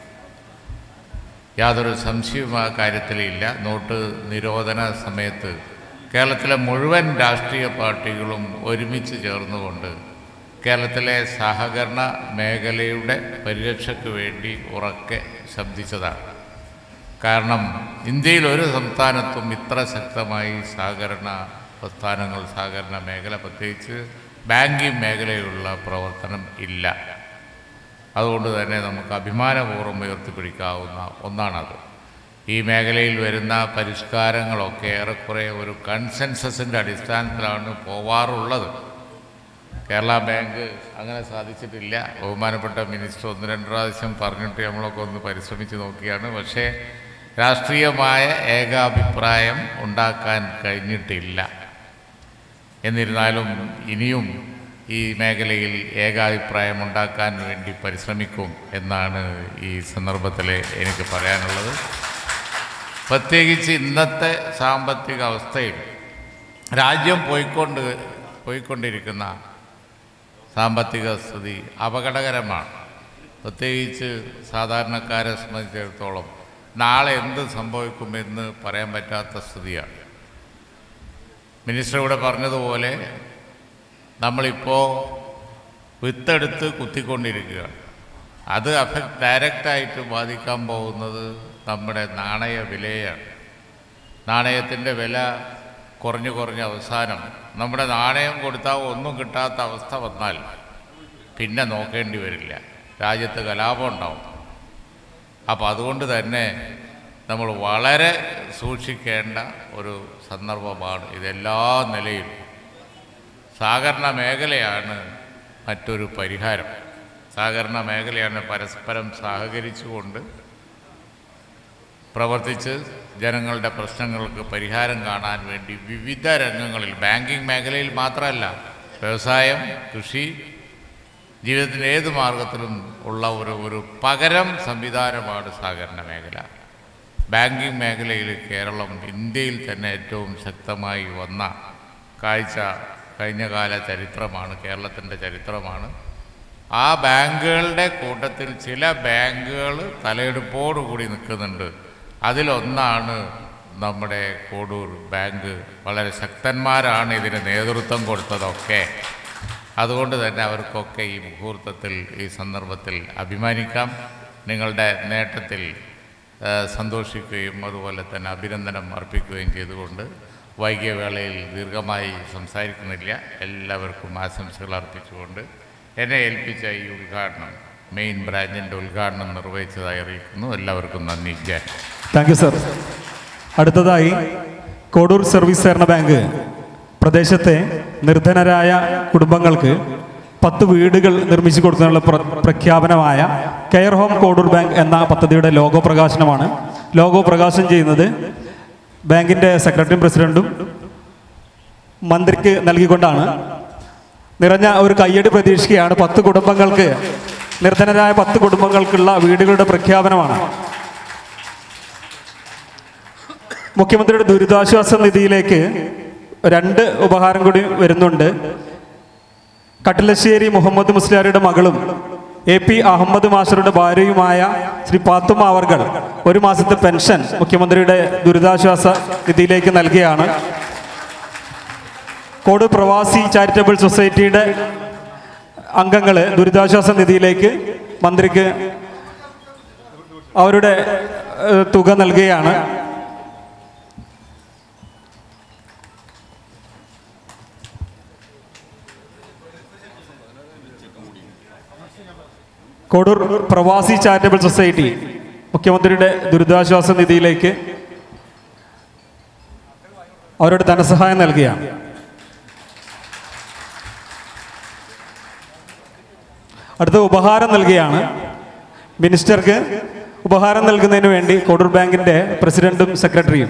യാതൊരു സംശയവും ആ കാര്യത്തിലില്ല നോട്ട് നിരോധന സമയത്ത് കേരളത്തിലെ മുഴുവൻ രാഷ്ട്രീയ പാർട്ടികളും ഒരുമിച്ച് ചേർന്നുകൊണ്ട് കേരളത്തിലെ സഹകരണ മേഖലയുടെ പരിരക്ഷയ്ക്ക് വേണ്ടി ഉറക്കെ ശബ്ദിച്ചതാണ് കാരണം ഇന്ത്യയിൽ ഒരു സംസ്ഥാനത്തും ഇത്ര ശക്തമായി സഹകരണ പ്രസ്ഥാനങ്ങൾ സഹകരണ മേഖല പ്രത്യേകിച്ച് ബാങ്കിങ് മേഖലയിലുള്ള പ്രവർത്തനം ഇല്ല അതുകൊണ്ട് തന്നെ നമുക്ക് അഭിമാനപൂർവ്വം ഉയർത്തിപ്പിടിക്കാവുന്ന ഒന്നാണത് ഈ മേഖലയിൽ വരുന്ന പരിഷ്കാരങ്ങളൊക്കെ ഏറെക്കുറെ ഒരു കൺസെൻസസിൻ്റെ അടിസ്ഥാനത്തിലാണ് പോവാറുള്ളത് കേരള ബാങ്ക് അങ്ങനെ സാധിച്ചിട്ടില്ല ബഹുമാനപ്പെട്ട മിനിസ്റ്റർ ഒന്ന് രണ്ട് പ്രാവശ്യം പറഞ്ഞിട്ട് നമ്മളൊക്കെ ഒന്ന് പരിശ്രമിച്ച് നോക്കിയാണ് പക്ഷേ രാഷ്ട്രീയമായ ഏകാഭിപ്രായം ഉണ്ടാക്കാൻ കഴിഞ്ഞിട്ടില്ല എന്നിരുന്നാലും ഇനിയും ഈ മേഖലയിൽ ഏകാഭിപ്രായം ഉണ്ടാക്കാൻ വേണ്ടി പരിശ്രമിക്കും എന്നാണ് ഈ സന്ദർഭത്തിൽ എനിക്ക് പറയാനുള്ളത് പ്രത്യേകിച്ച് ഇന്നത്തെ സാമ്പത്തിക അവസ്ഥയിൽ രാജ്യം പോയിക്കൊണ്ട് പോയിക്കൊണ്ടിരിക്കുന്ന സാമ്പത്തിക സ്ഥിതി അപകടകരമാണ് പ്രത്യേകിച്ച് സാധാരണക്കാരെ സംബന്ധിച്ചിടത്തോളം നാളെ എന്ത് സംഭവിക്കുമെന്ന് പറയാൻ പറ്റാത്ത സ്ഥിതിയാണ് മിനിസ്റ്റർ ഇവിടെ പറഞ്ഞതുപോലെ നമ്മളിപ്പോൾ വിത്തെടുത്ത് കുത്തിക്കൊണ്ടിരിക്കുകയാണ് അത് അഫക്ട് ഡയറക്റ്റായിട്ട് ബാധിക്കാൻ പോകുന്നത് നമ്മുടെ നാണയ വിലയാണ് നാണയത്തിൻ്റെ വില കുറഞ്ഞു കുറഞ്ഞ അവസാനം നമ്മുടെ നാണയം കൊടുത്താൽ ഒന്നും കിട്ടാത്ത അവസ്ഥ വന്നാൽ പിന്നെ നോക്കേണ്ടി വരില്ല രാജ്യത്ത് കലാപം ഉണ്ടാവും അപ്പോൾ അതുകൊണ്ട് തന്നെ നമ്മൾ വളരെ സൂക്ഷിക്കേണ്ട ഒരു സന്ദർഭമാണ് ഇതെല്ലാ നിലയിലും സഹകരണ മേഖലയാണ് മറ്റൊരു പരിഹാരം സഹകരണ മേഖലയാണ് പരസ്പരം സഹകരിച്ചുകൊണ്ട് പ്രവർത്തിച്ച് ജനങ്ങളുടെ പ്രശ്നങ്ങൾക്ക് പരിഹാരം കാണാൻ വേണ്ടി വിവിധ രംഗങ്ങളിൽ ബാങ്കിങ് മേഖലയിൽ മാത്രമല്ല വ്യവസായം കൃഷി ജീവിതത്തിൻ്റെ ഏത് മാർഗത്തിലും ഉള്ള ഒരു ഒരു പകരം സംവിധാനമാണ് സഹകരണ മേഖല ബാങ്കിങ് മേഖലയിൽ കേരളം ഇന്ത്യയിൽ തന്നെ ഏറ്റവും ശക്തമായി വന്ന കാഴ്ച കഴിഞ്ഞകാല ചരിത്രമാണ് കേരളത്തിൻ്റെ ചരിത്രമാണ് ആ ബാങ്കുകളുടെ കൂട്ടത്തിൽ ചില ബാങ്കുകൾ തലയെടുപ്പോടുകൂടി നിൽക്കുന്നുണ്ട് അതിലൊന്നാണ് നമ്മുടെ കോഡൂർ ബാങ്ക് വളരെ ശക്തന്മാരാണ് ഇതിന് നേതൃത്വം കൊടുത്തതൊക്കെ അതുകൊണ്ട് തന്നെ അവർക്കൊക്കെ ഈ മുഹൂർത്തത്തിൽ ഈ സന്ദർഭത്തിൽ അഭിമാനിക്കാം നിങ്ങളുടെ നേട്ടത്തിൽ ആ, സന്തോഷിക്കുകയും അതുപോലെ തന്നെ അഭിനന്ദനം അർപ്പിക്കുകയും ചെയ്തുകൊണ്ട് വൈകിയ വേളയിൽ ദീർഘമായി സംസാരിക്കുന്നില്ല എല്ലാവർക്കും ആശംസകൾ അർപ്പിച്ചുകൊണ്ട് എന്നെ ഏൽപ്പിച്ച ഈ ഉദ്ഘാടനം മെയിൻ ബ്രാഞ്ചിൻ്റെ ഉദ്ഘാടനം നിർവഹിച്ചതായി അറിയിക്കുന്നു എല്ലാവർക്കും നന്ദി ജയ് താങ്ക് യു സർ അടുത്തതായി കോഡൂർ സർവീസ് സഹകരണ ബാങ്ക് പ്രദേശത്തെ നിർധനരായ കുടുംബങ്ങൾക്ക് പത്ത് വീടുകൾ നിർമ്മിച്ചു കൊടുക്കുന്നതിനുള്ള പ്ര പ്രഖ്യാപനമായ കെയർ ഹോം കോഡൂർ ബാങ്ക് എന്ന പദ്ധതിയുടെ ലോഗോ പ്രകാശനമാണ് ലോഗോ പ്രകാശനം ചെയ്യുന്നത് ബാങ്കിൻ്റെ സെക്രട്ടറിയും പ്രസിഡന്റും മന്ത്രിക്ക് നൽകിക്കൊണ്ടാണ് നിറഞ്ഞ ഒരു കയ്യടി പ്രതീക്ഷിക്കുകയാണ് പത്ത് കുടുംബങ്ങൾക്ക് നിർധനരായ പത്ത് കുടുംബങ്ങൾക്കുള്ള വീടുകളുടെ പ്രഖ്യാപനമാണ് മുഖ്യമന്ത്രിയുടെ ദുരിതാശ്വാസ നിധിയിലേക്ക് രണ്ട് ഉപഹാരം കൂടി വരുന്നുണ്ട് കട്ടിലശ്ശേരി മുഹമ്മദ് മുസ്ലിയാരുടെ മകളും എ പി അഹമ്മദ് മാസ്റ്ററുടെ ഭാര്യയുമായ ശ്രീ പാത്തുമ്മ അവർകൾ ഒരു മാസത്തെ പെൻഷൻ മുഖ്യമന്ത്രിയുടെ ദുരിതാശ്വാസ നിധിയിലേക്ക് നൽകുകയാണ് കോട് പ്രവാസി ചാരിറ്റബിൾ സൊസൈറ്റിയുടെ അംഗങ്ങൾ ദുരിതാശ്വാസ നിധിയിലേക്ക് മന്ത്രിക്ക് അവരുടെ ഏഹ്, തുക നൽകുകയാണ് കോഡൂർ പ്രവാസി ചാരിറ്റബിൾ സൊസൈറ്റി മുഖ്യമന്ത്രിയുടെ ദുരിതാശ്വാസ നിധിയിലേക്ക് അവരുടെ ധനസഹായം നൽകുകയാണ് അടുത്ത ഉപഹാരം നൽകുകയാണ് മിനിസ്റ്റർക്ക് ഉപഹാരം നൽകുന്നതിന് വേണ്ടി കോഡൂർ ബാങ്കിന്റെ പ്രസിഡന്റും സെക്രട്ടറിയും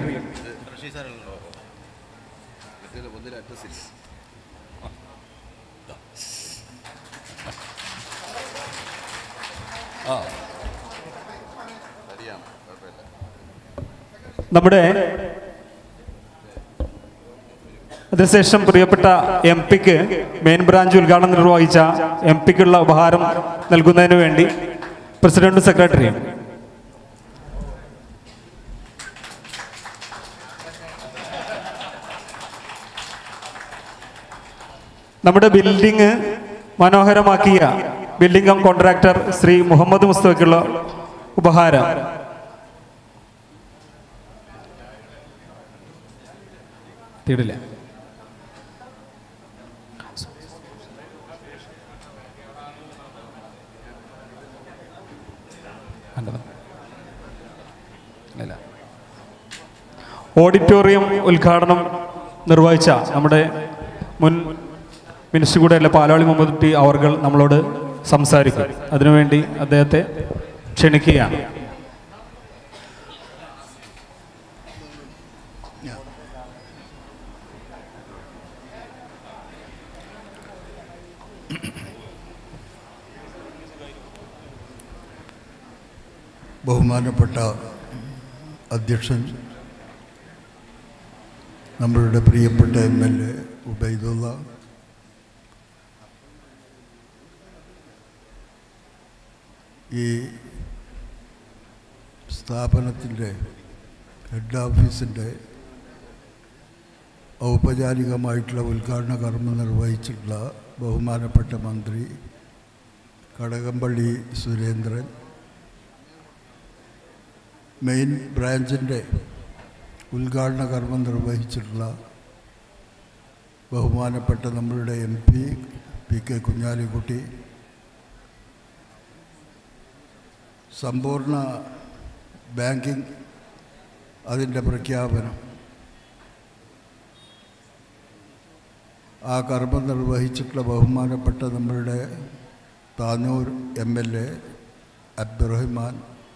നമ്മുടെ അതിനുശേഷം പ്രിയപ്പെട്ട എം പിക്ക് മെയിൻ ബ്രാഞ്ച് ഉദ്ഘാടനം നിർവഹിച്ച എം പിക്കുള്ള ഉപഹാരം നൽകുന്നതിന് വേണ്ടി പ്രസിഡന്റും സെക്രട്ടറിയും നമ്മുടെ ബിൽഡിംഗ് മനോഹരമാക്കിയ building cum contractor Shri Muhammad മുസ്തഫയ്ക്കുള്ള ഉപഹാരം തീടില്ല കണ്ടോ? ഇല്ല. ഓഡിറ്റോറിയം ഉദ്ഘാടനം നിർവഹിച്ച നമ്മുടെ മുൻ മിനിസ്റ്റർ കൂടെയല്ല പാലാളി മുഹമ്മദ് ടി അവർകൾ നമ്മളോട് സംസാരിക്കും അതിനുവേണ്ടി അദ്ദേഹത്തെ ക്ഷണിക്കുകയാണ് ബഹുമാനപ്പെട്ട അധ്യക്ഷൻ നമ്മളുടെ പ്രിയപ്പെട്ട എം എൽ എ ഉബൈദുള്ള ഈ സ്ഥാപനത്തിൻ്റെ ഹെഡ് ഓഫീസിൻ്റെ ഔപചാരികമായിട്ടുള്ള ഉദ്ഘാടന കർമ്മം നിർവഹിച്ചിട്ടുള്ള ബഹുമാനപ്പെട്ട മന്ത്രി കടകംപള്ളി സുരേന്ദ്രൻ മെയിൻ ബ്രാഞ്ചിൻ്റെ ഉദ്ഘാടന കർമ്മം നിർവഹിച്ചിട്ടുള്ള ബഹുമാനപ്പെട്ട നമ്മളുടെ M P P K Kunhalikutty സമ്പൂർണ്ണ ബാങ്കിങ് അതിൻ്റെ പ്രഖ്യാപനം ആ കർമ്മം നിർവഹിച്ചിട്ടുള്ള ബഹുമാനപ്പെട്ട നമ്മളുടെ Tanur M L A Abdurahman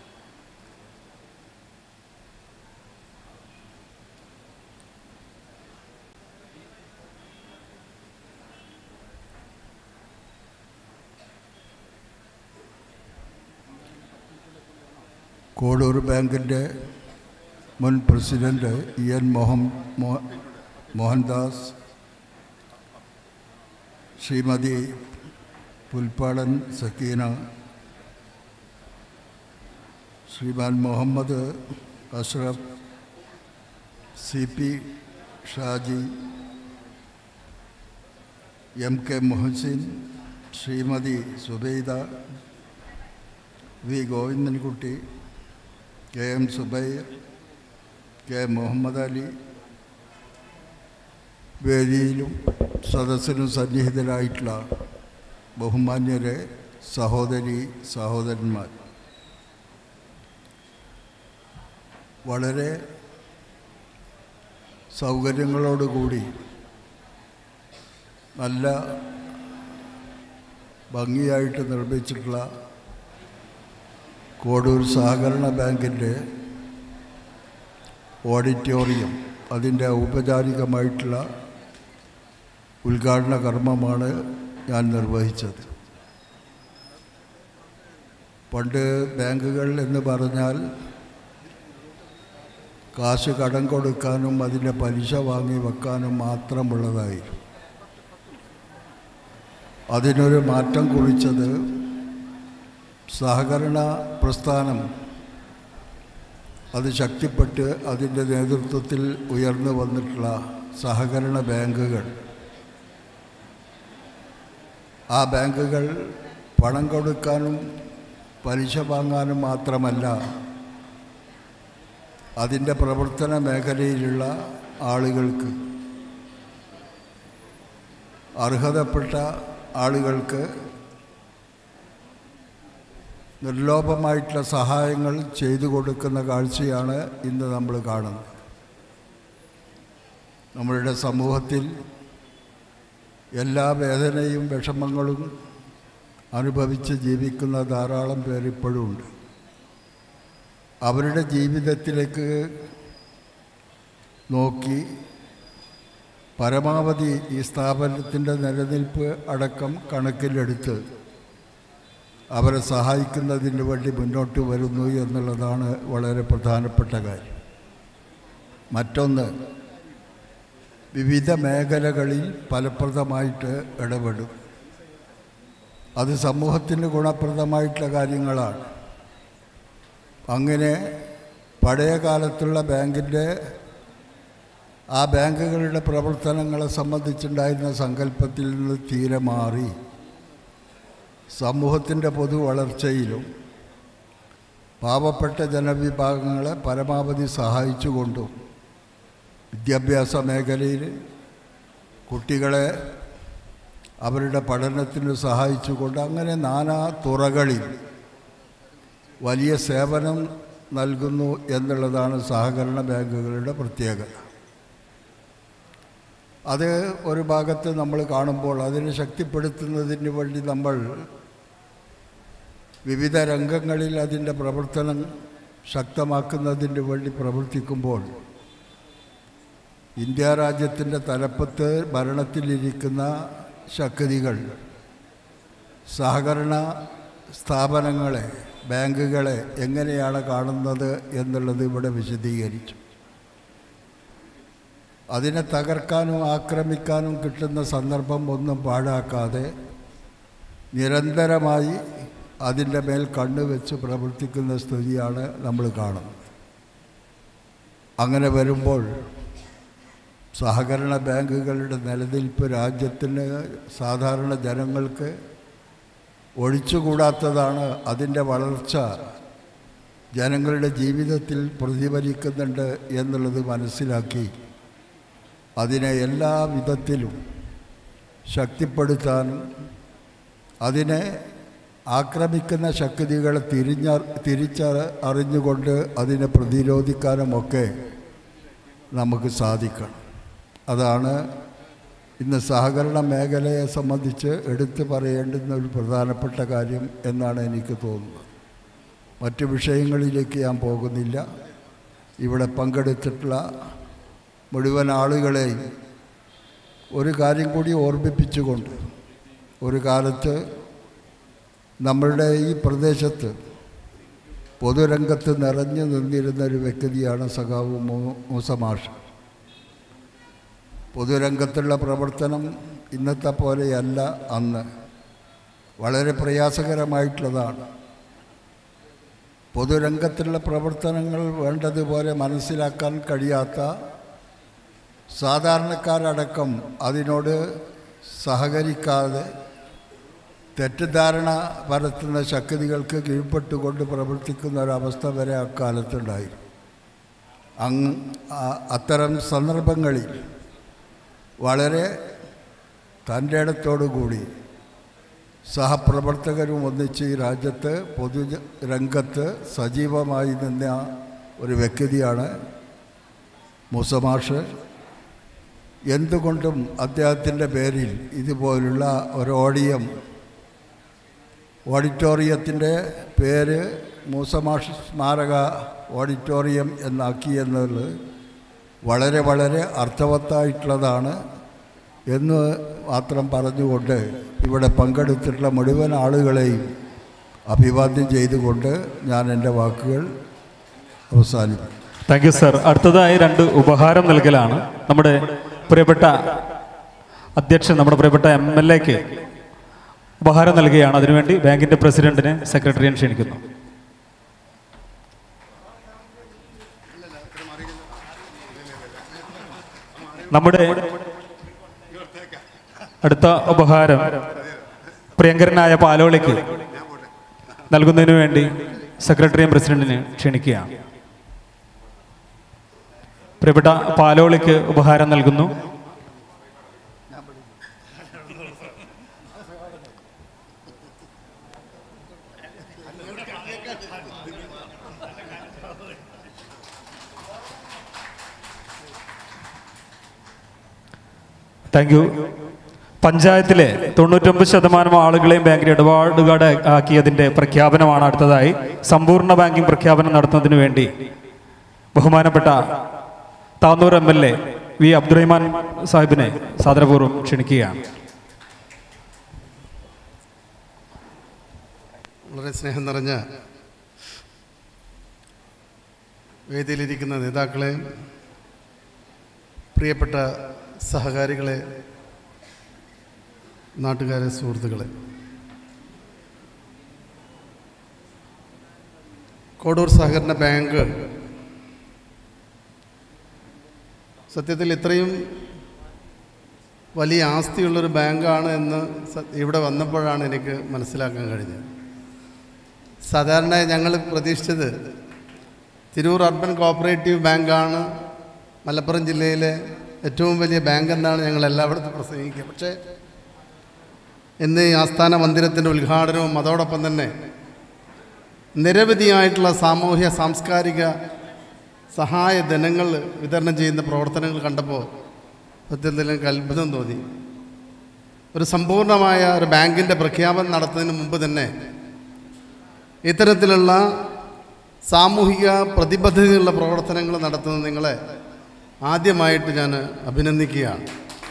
Kodur ബാങ്കിൻ്റെ മുൻ പ്രസിഡന്റ് ഇ എൻ മോഹൻ മോ- Mohandas Shrimati Pulpadan Sakeena Shriman Muhammad Ashraf C P Shaji M K Mohasin Shrimati Zubaida V Govindankutty K M Zubair K Muhammad Ali വേദിയിലും സദസ്സിനും സന്നിഹിതരായിട്ടുള്ള ബഹുമാന്യരെ സഹോദരി സഹോദരന്മാർ വളരെ സൗകര്യങ്ങളോടുകൂടി നല്ല ഭംഗിയായിട്ട് നിർമ്മിച്ചിട്ടുള്ള കോടൂർ സഹകരണ ബാങ്കിൻ്റെ ഓഡിറ്റോറിയം അതിൻ്റെ ഔപചാരികമായിട്ടുള്ള ഉദ്ഘാടന കർമ്മമാണ് ഞാൻ നിർവഹിച്ചത് പണ്ട് ബാങ്കുകൾ എന്ന് പറഞ്ഞാൽ കാശ് കടം കൊടുക്കാനും അതിൻ്റെ പലിശ വാങ്ങി വെക്കാനും മാത്രമുള്ളതായിരുന്നു അതിനൊരു മാറ്റം കുറിച്ചത് സഹകരണ പ്രസ്ഥാനം അത് ശക്തിപ്പെട്ട് അതിൻ്റെ നേതൃത്വത്തിൽ ഉയർന്നു വന്നിട്ടുള്ള സഹകരണ ബാങ്കുകൾ ആ ബാങ്കുകൾ പണം കൊടുക്കാനും പലിശ വാങ്ങാനും മാത്രമല്ല അതിൻ്റെ പ്രവർത്തന മേഖലയിലുള്ള ആളുകൾക്ക് അർഹതപ്പെട്ട ആളുകൾക്ക് നിർലോഭമായിട്ടുള്ള സഹായങ്ങൾ ചെയ്തു കൊടുക്കുന്ന കാഴ്ചയാണ് ഇന്ന് നമ്മൾ കാണുന്നത് നമ്മളുടെ സമൂഹത്തിൽ എല്ലാ വേദനയും വിഷമങ്ങളും അനുഭവിച്ച് ജീവിക്കുന്ന ധാരാളം പേർ ഇപ്പോഴും ഉണ്ട് അവരുടെ ജീവിതത്തിലേക്ക് നോക്കി പരമാവധി ഈ സ്ഥാപനത്തിൻ്റെ നിലനിൽപ്പ് അടക്കം കണക്കിലെടുത്ത് അവരെ സഹായിക്കുന്നതിന് വേണ്ടി മുന്നോട്ട് വരുന്നു എന്നുള്ളതാണ് വളരെ പ്രധാനപ്പെട്ട കാര്യം മറ്റൊന്ന് വിവിധ മേഖലകളിൽ ഫലപ്രദമായിട്ട് ഇടപെടും അത് സമൂഹത്തിന് ഗുണപ്രദമായിട്ടുള്ള കാര്യങ്ങളാണ് അങ്ങനെ പഴയ കാലത്തുള്ള ബാങ്കിൻ്റെ ആ ബാങ്കുകളുടെ പ്രവർത്തനങ്ങളെ സംബന്ധിച്ചുണ്ടായിരുന്ന സങ്കല്പത്തിൽ നിന്ന് തീരെ മാറി സമൂഹത്തിൻ്റെ പൊതു വളർച്ചയിലും പാവപ്പെട്ട ജനവിഭാഗങ്ങളെ പരമാവധി സഹായിച്ചുകൊണ്ടും വിദ്യാഭ്യാസ മേഖലയിൽ കുട്ടികളെ അവരുടെ പഠനത്തിന് സഹായിച്ചുകൊണ്ട് അങ്ങനെ നാനാ തുറകളിൽ വലിയ സേവനം നൽകുന്നു എന്നുള്ളതാണ് സഹകരണ ബാങ്കുകളുടെ പ്രത്യേകത അത് ഒരു ഭാഗത്ത് നമ്മൾ കാണുമ്പോൾ അതിനെ ശക്തിപ്പെടുത്തുന്നതിന് വേണ്ടി നമ്മൾ വിവിധ രംഗങ്ങളിൽ അതിൻ്റെ പ്രവർത്തനം ശക്തമാക്കുന്നതിന് വേണ്ടി പ്രവർത്തിക്കുമ്പോൾ ഇന്ത്യ രാജ്യത്തിൻ്റെ തലപ്പത്ത് ഭരണത്തിലിരിക്കുന്ന ശക്തികൾ സഹകരണ സ്ഥാപനങ്ങളെ ബാങ്കുകളെ എങ്ങനെയാണ് കാണുന്നത് എന്നുള്ളത് ഇവിടെ വിശദീകരിച്ചു അതിനെ തകർക്കാനും ആക്രമിക്കാനും കിട്ടുന്ന സന്ദർഭം ഒന്നും പാഴാക്കാതെ നിരന്തരമായി അതിൻ്റെ മേൽ കണ്ണുവെച്ച് പ്രവർത്തിക്കുന്ന സ്ഥിതിയാണ് നമ്മൾ കാണുന്നത് അങ്ങനെ വരുമ്പോൾ സഹകരണ ബാങ്കുകളുടെ നിലനിൽപ്പ് രാജ്യത്തിന് സാധാരണ ജനങ്ങൾക്ക് ഒഴിച്ചുകൂടാത്തതാണ് അതിൻ്റെ വളർച്ച ജനങ്ങളുടെ ജീവിതത്തിൽ പ്രതിഫലിക്കുന്നുണ്ട് എന്നുള്ളത് മനസ്സിലാക്കി അതിനെ എല്ലാ വിധത്തിലും ശക്തിപ്പെടുത്താനും അതിനെ ആക്രമിക്കുന്ന ശക്തികളെ തിരിഞ്ഞ തിരിച്ച അറിഞ്ഞുകൊണ്ട് അതിനെ പ്രതിരോധിക്കാനുമൊക്കെ നമുക്ക് സാധിക്കണം അതാണ് ഇന്ന് സഹകരണ മേഖലയെ സംബന്ധിച്ച് എടുത്തു പറയേണ്ടുന്ന ഒരു പ്രധാനപ്പെട്ട കാര്യം എന്നാണ് എനിക്ക് തോന്നുന്നത് മറ്റു വിഷയങ്ങളിലേക്ക് ഞാൻ പോകുന്നില്ല ഇവിടെ പങ്കെടുത്തിട്ടുള്ള മുഴുവൻ ആളുകളെയും ഒരു കാര്യം കൂടി ഓർമ്മിപ്പിച്ചുകൊണ്ട് ഒരു കാലത്ത് നമ്മളുടെ ഈ പ്രദേശത്ത് പൊതുരംഗത്ത് നിറഞ്ഞു നിന്നിരുന്ന ഒരു വ്യക്തിയാണ് സഖാവ് മൂ- മൂസമാഷ് പൊതുരംഗത്തുള്ള പ്രവർത്തനം ഇന്നത്തെ പോലെയല്ല അന്ന് വളരെ പ്രയാസകരമായിട്ടുള്ളതാണ് പൊതുരംഗത്തുള്ള പ്രവർത്തനങ്ങൾ വേണ്ടതുപോലെ മനസ്സിലാക്കാൻ കഴിയാത്ത സാധാരണക്കാരടക്കം അതിനോട് സഹകരിക്കാതെ തെറ്റിദ്ധാരണ പരത്തുന്ന ശക്തികൾക്ക് കീഴ്പ്പെട്ടുകൊണ്ട് പ്രവർത്തിക്കുന്ന ഒരവസ്ഥ വരെ അക്കാലത്തുണ്ടായിരുന്നു അങ് ആ- അത്തരം സന്ദർഭങ്ങളിൽ വളരെ തൻ്റെ ഇടത്തോടു കൂടി സഹപ്രവർത്തകരും ഒന്നിച്ച് ഈ രാജ്യത്ത് പൊതു രംഗത്ത് സജീവമായി നിന്ന ഒരു വ്യക്തിയാണ് മുസമാഷ് എന്തുകൊണ്ടും അദ്ദേഹത്തിൻ്റെ പേരിൽ ഇതുപോലുള്ള ഒരു ഓഡിയം ഓഡിറ്റോറിയത്തിൻ്റെ പേര് മൂസമാഷ് സ്മാരക ഓഡിറ്റോറിയം എന്നാക്കി എന്നുള്ളത് വളരെ വളരെ അർത്ഥവത്തായിട്ടുള്ളതാണ് എന്ന് മാത്രം പറഞ്ഞുകൊണ്ട് ഇവിടെ പങ്കെടുത്തിട്ടുള്ള മുഴുവൻ ആളുകളെയും അഭിവാദ്യം ചെയ്തുകൊണ്ട് ഞാൻ എൻ്റെ വാക്കുകൾ അവസാനിപ്പിക്കും താങ്ക് യു സർ അടുത്തതായി രണ്ട് ഉപഹാരം നൽകലാണ് നമ്മുടെ പ്രിയപ്പെട്ട അധ്യക്ഷൻ നമ്മുടെ പ്രിയപ്പെട്ട എം എൽ എക്ക് ഉപഹാരം നൽകുകയാണ് അതിനുവേണ്ടി ബാങ്കിന്റെ പ്രസിഡന്റിനെ സെക്രട്ടറിയെ ക്ഷണിക്കുന്നു നമ്മുടെ അടുത്ത ഉപഹാരം പ്രിയങ്കരനായ പാലോളിക്ക് നൽകുന്നതിന് വേണ്ടി സെക്രട്ടറിയും പ്രസിഡന്റിനെ ക്ഷണിക്കുകയാണ് പ്രിയപ്പെട്ട പാലോളിക്ക് ഉപഹാരം നൽകുന്നു താങ്ക് യു പഞ്ചായത്തിലെ തൊണ്ണൂറ്റൊമ്പത് ശതമാനം ആളുകളെയും ബാങ്കിൽ ഇടപാടുകാട് ആക്കിയതിന്റെ പ്രഖ്യാപനമാണ് അടുത്തതായി സമ്പൂർണ്ണ ബാങ്കിംഗ് പ്രഖ്യാപനം നടത്തുന്നതിന് വേണ്ടി ബഹുമാനപ്പെട്ട Tanur M L A V Abdurahiman സാഹിബിനെ സാദരപൂർവ്വം ക്ഷണിക്കുകയാണ് വളരെ സ്നേഹം നിറഞ്ഞ വേദിയിലിരിക്കുന്ന നേതാക്കളെ പ്രിയപ്പെട്ട സഹകാരികളെ നാട്ടുകാരെ സുഹൃത്തുക്കളെ കോഡൂർ സഹകരണ ബാങ്ക് സത്യത്തിൽ ഇത്രയും വലിയ ആസ്തിയുള്ളൊരു ബാങ്കാണ് എന്ന് സ- ഇവിടെ വന്നപ്പോഴാണ് എനിക്ക് മനസ്സിലാക്കാൻ കഴിഞ്ഞത് സാധാരണ ഞങ്ങൾ പ്രതീക്ഷിച്ചത് തിരൂർ അർബൻ കോപ്പറേറ്റീവ് ബാങ്കാണ് മലപ്പുറം ജില്ലയിലെ ഏറ്റവും വലിയ ബാങ്ക് എന്നാണ് ഞങ്ങൾ എല്ലായിടത്തും പ്രസംഗിക്കുക പക്ഷേ ഇന്ന് ഈ ആസ്ഥാന മന്ദിരത്തിൻ്റെ ഉദ്ഘാടനവും അതോടൊപ്പം തന്നെ നിരവധിയായിട്ടുള്ള സാമൂഹ്യ സാംസ്കാരിക സഹായ ധനങ്ങൾ വിതരണം ചെയ്യുന്ന പ്രവർത്തനങ്ങൾ കണ്ടപ്പോൾ സത്യത്തിൽ എനിക്ക് അത്ഭുതം തോന്നി ഒരു സമ്പൂർണ്ണമായ ഒരു ബാങ്കിൻ്റെ പ്രഖ്യാപനം നടത്തുന്നതിന് മുമ്പ് തന്നെ ഇത്തരത്തിലുള്ള സാമൂഹിക പ്രതിബദ്ധതയുള്ള പ്രവർത്തനങ്ങൾ നടത്തുന്ന നിങ്ങളെ ആദ്യമായിട്ട് ഞാൻ അഭിനന്ദിക്കുകയാണ്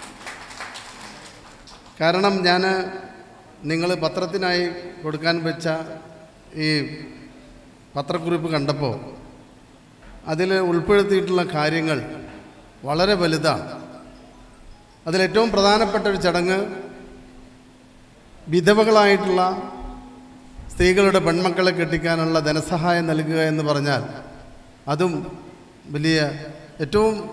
കാരണം ഞാൻ നിങ്ങൾ പത്രത്തിനായി കൊടുക്കാൻ വെച്ച ഈ പത്രക്കുറിപ്പ് കണ്ടപ്പോൾ അതിൽ ഉൾപ്പെടുത്തിയിട്ടുള്ള കാര്യങ്ങൾ വളരെ വലുതാണ് അതിലേറ്റവും പ്രധാനപ്പെട്ട ഒരു ചടങ്ങ് വിധവകളായിട്ടുള്ള സ്ത്രീകളുടെ പെൺമക്കളെ കെട്ടിക്കാനുള്ള ധനസഹായം നൽകുക എന്ന് പറഞ്ഞാൽ അതും വലിയ ഏറ്റവും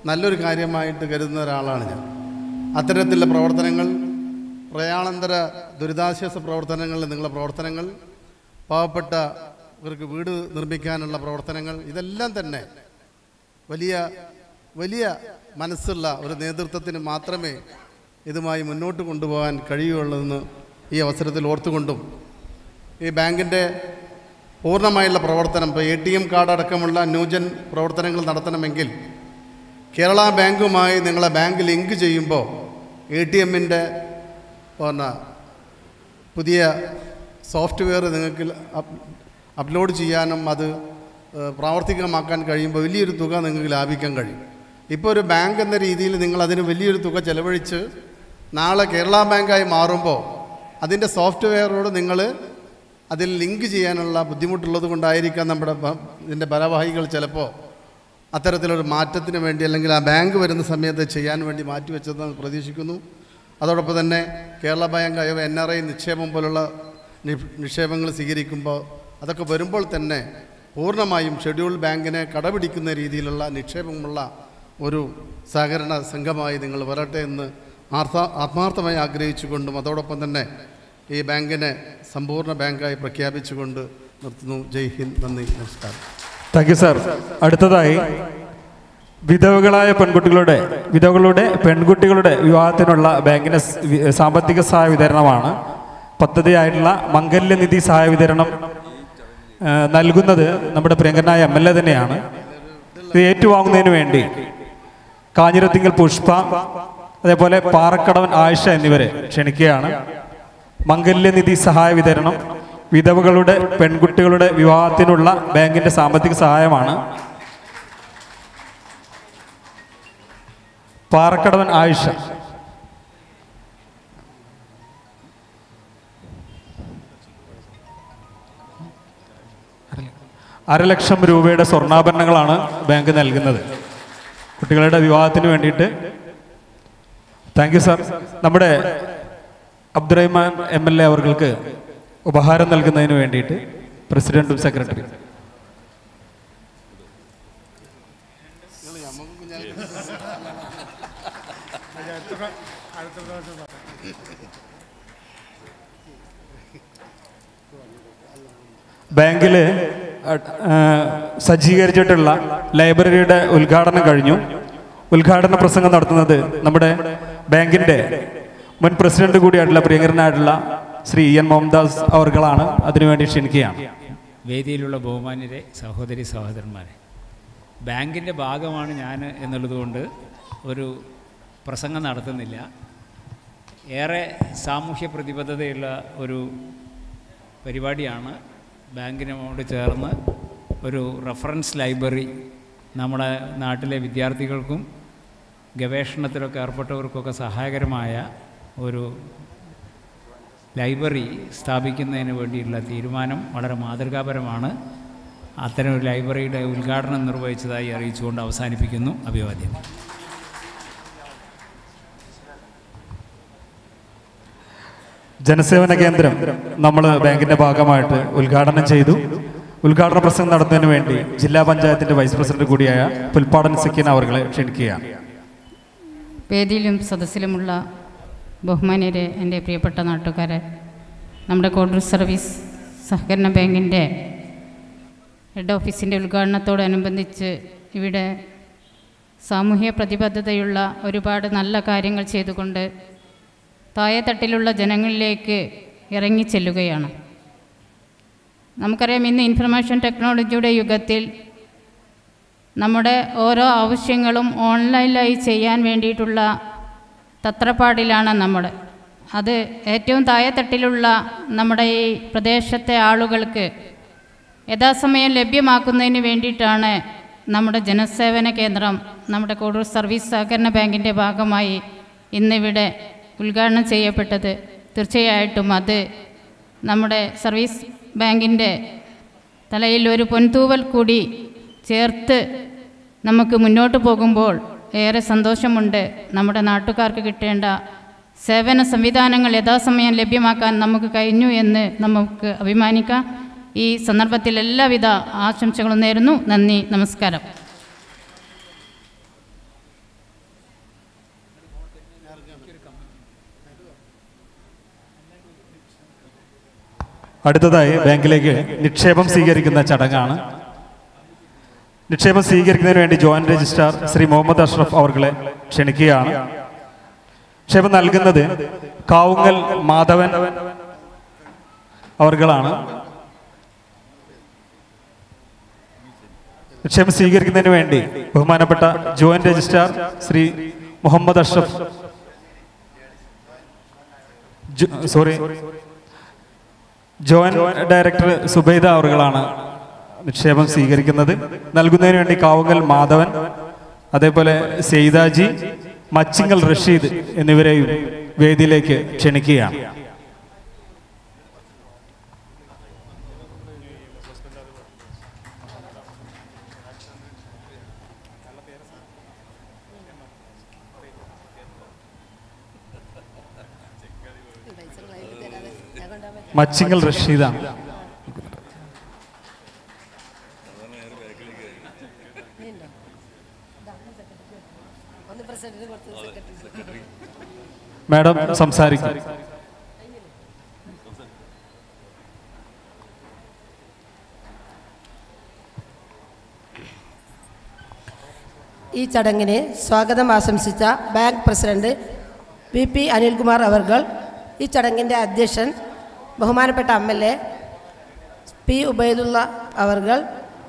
നല്ലൊരു കാര്യമായിട്ട് കരുതുന്ന ഒരാളാണ് ഞാൻ അത്തരത്തിലുള്ള പ്രവർത്തനങ്ങൾ പ്രയാണന്തര ദുരിതാശ്വാസ പ്രവർത്തനങ്ങളിൽ നിങ്ങളുടെ പ്രവർത്തനങ്ങൾ പാവപ്പെട്ടവർക്ക് വീട് നിർമ്മിക്കാനുള്ള പ്രവർത്തനങ്ങൾ ഇതെല്ലാം തന്നെ വലിയ വലിയ മനസ്സുള്ള ഒരു നേതൃത്വത്തിന് മാത്രമേ ഇതുമായി മുന്നോട്ട് കൊണ്ടുപോകാൻ കഴിയുള്ളതെന്ന് ഈ അവസരത്തിൽ ഓർത്തുകൊണ്ടും ഈ ബാങ്കിൻ്റെ പൂർണ്ണമായുള്ള പ്രവർത്തനം ഇപ്പോൾ എ ടി എം കാർഡ് അടക്കമുള്ള ന്യൂജൻ പ്രവർത്തനങ്ങൾ നടത്തണമെങ്കിൽ കേരള ബാങ്കുമായി നിങ്ങളെ ബാങ്ക് ലിങ്ക് ചെയ്യുമ്പോൾ എ ടി എമ്മിൻ്റെ പിന്നെ പുതിയ സോഫ്റ്റ്വെയർ നിങ്ങൾക്ക് അപ്- അപ്ലോഡ് ചെയ്യാനും അത് ഏഹ്, പ്രാവർത്തികമാക്കാൻ കഴിയുമ്പോൾ വലിയൊരു തുക നിങ്ങൾക്ക് ലാഭിക്കാൻ കഴിയും ഇപ്പോൾ ഒരു ബാങ്ക് എന്ന രീതിയിൽ നിങ്ങൾ അതിന് വലിയൊരു തുക ചെലവഴിച്ച് നാളെ കേരള ബാങ്കായി മാറുമ്പോൾ അതിൻ്റെ സോഫ്റ്റ്വെയറോട് നിങ്ങൾ അതിൽ ലിങ്ക് ചെയ്യാനുള്ള ബുദ്ധിമുട്ടുള്ളത് കൊണ്ടായിരിക്കാം നമ്മുടെ ഭ- ഇതിൻ്റെ ഭാരവാഹികൾ ചിലപ്പോൾ അത്തരത്തിലൊരു മാറ്റത്തിന് വേണ്ടി അല്ലെങ്കിൽ ആ ബാങ്ക് വരുന്ന സമയത്ത് ചെയ്യാൻ വേണ്ടി മാറ്റിവെച്ചതെന്ന് പ്രതീക്ഷിക്കുന്നു അതോടൊപ്പം തന്നെ കേരള ബാങ്ക് അയവ് എൻ ആർ ഐ നിക്ഷേപം പോലുള്ള നി- നിക്ഷേപങ്ങൾ സ്വീകരിക്കുമ്പോൾ അതൊക്കെ വരുമ്പോൾ തന്നെ പൂർണ്ണമായും ഷെഡ്യൂൾ ബാങ്കിനെ കടപിടിക്കുന്ന രീതിയിലുള്ള നിക്ഷേപമുള്ള ഒരു സഹകരണ സംഘമായി നിങ്ങൾ വരട്ടെ എന്ന് ആർത്ത ആത്മാർത്ഥമായി ആഗ്രഹിച്ചുകൊണ്ടും അതോടൊപ്പം തന്നെ ഈ ബാങ്കിനെ സമ്പൂർണ്ണ ബാങ്കായി പ്രഖ്യാപിച്ചുകൊണ്ട് നിർത്തുന്നു ജയ് ഹിന്ദ് നന്ദി നമസ്കാരം താങ്ക് യു സാർ അടുത്തതായി വിധവകളായ പെൺകുട്ടികളുടെ വിധവകളുടെ പെൺകുട്ടികളുടെ വിവാഹത്തിനുള്ള ബാങ്കിന്റെ സ് വി- സാമ്പത്തിക സഹായ വിതരണമാണ് പദ്ധതിയായിട്ടുള്ള മംഗല്യനിധി സഹായ വിതരണം ആ, നൽകുന്നത് നമ്മുടെ പ്രിയങ്കരനായ എം എൽ എ തന്നെയാണ് ഇത് ഏറ്റുവാങ്ങുന്നതിന് വേണ്ടി കാഞ്ഞിരത്തിങ്കൽ പുഷ്പ അതേപോലെ പാറക്കടവൻ ആയിഷ എന്നിവരെ ക്ഷണിക്കുകയാണ് മംഗല്യനിധി സഹായ വിതരണം വിധവകളുടെ പെൺകുട്ടികളുടെ വിവാഹത്തിനുള്ള ബാങ്കിന്റെ സാമ്പത്തിക സഹായമാണ് പാറക്കടവൻ ആയിഷ അരലക്ഷം രൂപയുടെ സ്വർണ്ണാഭരണങ്ങളാണ് ബാങ്ക് നൽകുന്നത് കുട്ടികളുടെ വിവാഹത്തിന് വേണ്ടിയിട്ട് താങ്ക് യു സാർ നമ്മുടെ അബ്ദുറഹ്മാൻ എം എൽ എ അവർക്ക് ഉപഹാരം നൽകുന്നതിന് വേണ്ടിയിട്ട് പ്രസിഡന്റും സെക്രട്ടറി ബാങ്കിൽ സജ്ജീകരിച്ചിട്ടുള്ള ലൈബ്രറിയുടെ ഉദ്ഘാടനം കഴിഞ്ഞു ഉദ്ഘാടന പ്രസംഗം നടത്തുന്നത് നമ്മുടെ ബാങ്കിന്റെ മുൻ പ്രസിഡന്റ് കൂടിയായിട്ടുള്ള പ്രിയങ്കരനായിട്ടുള്ള ശ്രീ ഇ എൻ മോഹൻദാസ് അവർകളാണ് അതിനുവേണ്ടി ക്ഷണിക്കുകയാണ് വേദിയിലുള്ള ബഹുമാന്യരെ സഹോദരി സഹോദരന്മാരെ ബാങ്കിൻ്റെ ഭാഗമാണ് ഞാൻ എന്നുള്ളതുകൊണ്ട് ഒരു പ്രസംഗം നടത്തുന്നില്ല ഏറെ സാമൂഹ്യ പ്രതിബദ്ധതയുള്ള ഒരു പരിപാടിയാണ് ബാങ്കിനോട് ചേർന്ന് ഒരു റഫറൻസ് ലൈബ്രറി നമ്മുടെ നാട്ടിലെ വിദ്യാർത്ഥികൾക്കും ഗവേഷണത്തിലൊക്കെ ഏർപ്പെട്ടവർക്കൊക്കെ സഹായകരമായ ഒരു ലൈബ്രറി സ്ഥാപിക്കുന്നതിന് വേണ്ടിയുള്ള തീരുമാനം വളരെ മാതൃകാപരമാണ് അത്തരം ഒരു ലൈബ്രറിയുടെ ഉദ്ഘാടനം നിർവഹിച്ചതായി അറിയിച്ചുകൊണ്ട് അവസാനിപ്പിക്കുന്നു അഭിവാദ്യം ജനസേവന കേന്ദ്രം നമ്മൾ ബാങ്കിന്റെ ഭാഗമായിട്ട് ഉദ്ഘാടനം ചെയ്തു ഉദ്ഘാടന പ്രസംഗം നടത്തുന്നതിന് വേണ്ടി ജില്ലാ പഞ്ചായത്തിന്റെ വൈസ് പ്രസിഡന്റ് കൂടിയായ പുൽപ്പാടൻ സക്കീന അവர்களை ക്ഷണിക്കുകയാണ് വേദിയിലും സദസ്സിലുമുള്ള ബഹുമാന്യരെ എൻ്റെ പ്രിയപ്പെട്ട നാട്ടുകാരെ നമ്മുടെ കോഡൂർ സർവീസ് സഹകരണ ബാങ്കിൻ്റെ ഹെഡ് ഓഫീസിൻ്റെ ഉദ്ഘാടനത്തോടനുബന്ധിച്ച് ഇവിടെ സാമൂഹ്യ പ്രതിബദ്ധതയുള്ള ഒരുപാട് നല്ല കാര്യങ്ങൾ ചെയ്തുകൊണ്ട് താഴെത്തട്ടിലുള്ള ജനങ്ങളിലേക്ക് ഇറങ്ങിച്ചെല്ലുകയാണ് നമുക്കറിയാം ഇന്ന് ഇൻഫർമേഷൻ ടെക്നോളജിയുടെ യുഗത്തിൽ നമ്മുടെ ഓരോ ആവശ്യങ്ങളും ഓൺലൈനിലായി ചെയ്യാൻ വേണ്ടിയിട്ടുള്ള തത്രപ്പാടിലാണ് നമ്മൾ അത് ഏറ്റവും താഴെത്തട്ടിലുള്ള നമ്മുടെ ഈ പ്രദേശത്തെ ആളുകൾക്ക് യഥാസമയം ലഭ്യമാക്കുന്നതിന് വേണ്ടിയിട്ടാണ് നമ്മുടെ ജനസേവന കേന്ദ്രം നമ്മുടെ കോടൂർ സർവീസ് സഹകരണ ബാങ്കിൻ്റെ ഭാഗമായി ഇന്നിവിടെ ഉദ്ഘാടനം ചെയ്യപ്പെട്ടത് തീർച്ചയായിട്ടും അത് നമ്മുടെ സർവീസ് ബാങ്കിൻ്റെ തലയിൽ ഒരു പൊൻതൂവൽ കൂടി ചേർത്ത് നമുക്ക് മുന്നോട്ട് പോകുമ്പോൾ ഏറെ സന്തോഷമുണ്ട് നമ്മുടെ നാട്ടുകാർക്ക് കിട്ടേണ്ട സേവന സംവിധാനങ്ങൾ യഥാസമയം ലഭ്യമാക്കാൻ നമുക്ക് കഴിഞ്ഞു എന്ന് നമുക്ക് അഭിമാനിക്കാം ഈ സന്ദർഭത്തിൽ എല്ലാവിധ ആശംസകളും നേരുന്നു നന്ദി നമസ്കാരം അടുത്തതായി ബാങ്കിലേക്ക് നിക്ഷേപം സ്വീകരിക്കുന്ന ചടങ്ങാണ് നിക്ഷേപം സ്വീകരിക്കുന്നതിന് വേണ്ടി ജോയിന്റ് രജിസ്ട്രാർ ശ്രീ മുഹമ്മദ് അഷ്റഫ് അവർകളെ ക്ഷണിക്കുകയാണ് നിക്ഷേപം നൽകുന്നത് കാവുങ്ങൽ മാധവൻ അവർകളാണ് നിക്ഷേപം സ്വീകരിക്കുന്നതിന് വേണ്ടി ബഹുമാനപ്പെട്ട ജോയിന്റ് രജിസ്ട്രാർ ശ്രീ മുഹമ്മദ് അഷ്റഫ് ജോ- സോറി ജോയിന്റ് ഡയറക്ടർ സുബൈദ അവറുകളാണ് നിക്ഷേപം സ്വീകരിക്കുന്നത് നൽകുന്നതിന് വേണ്ടി കാവുങ്ങൽ മാധവൻ അതേപോലെ സെയ്താജി മച്ചിങ്ങൽ റഷീദ് എന്നിവരെയും വേദിയിലേക്ക് ക്ഷണിക്കുകയാണ് മച്ചിങ്ങൽ റഷീദാണ് മാഡം സംസാരിക്കും ഈ ചടങ്ങിന് സ്വാഗതം ആശംസിച്ച bank president V P Anilkumar അവർകൾ ഈ ചടങ്ങിൻ്റെ അധ്യക്ഷൻ ബഹുമാനപ്പെട്ട M L A P Ubaidulla അവർകൾ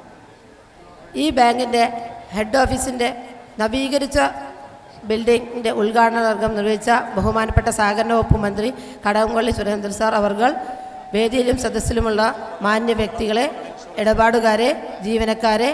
ഈ ബാങ്കിൻ്റെ ഹെഡ് ഓഫീസിൻ്റെ നവീകരിച്ച ബിൽഡിങ്ങിൻ്റെ ഉദ്ഘാടന വർഗം നിർവഹിച്ച ബഹുമാനപ്പെട്ട സഹകരണ വകുപ്പ് മന്ത്രി കടകംപള്ളി സുരേന്ദ്രൻ സാർ അവർകൾ വേദിയിലും സദസ്സിലുമുള്ള മാന്യ വ്യക്തികളെ ഇടപാടുകാരെ ജീവനക്കാരെ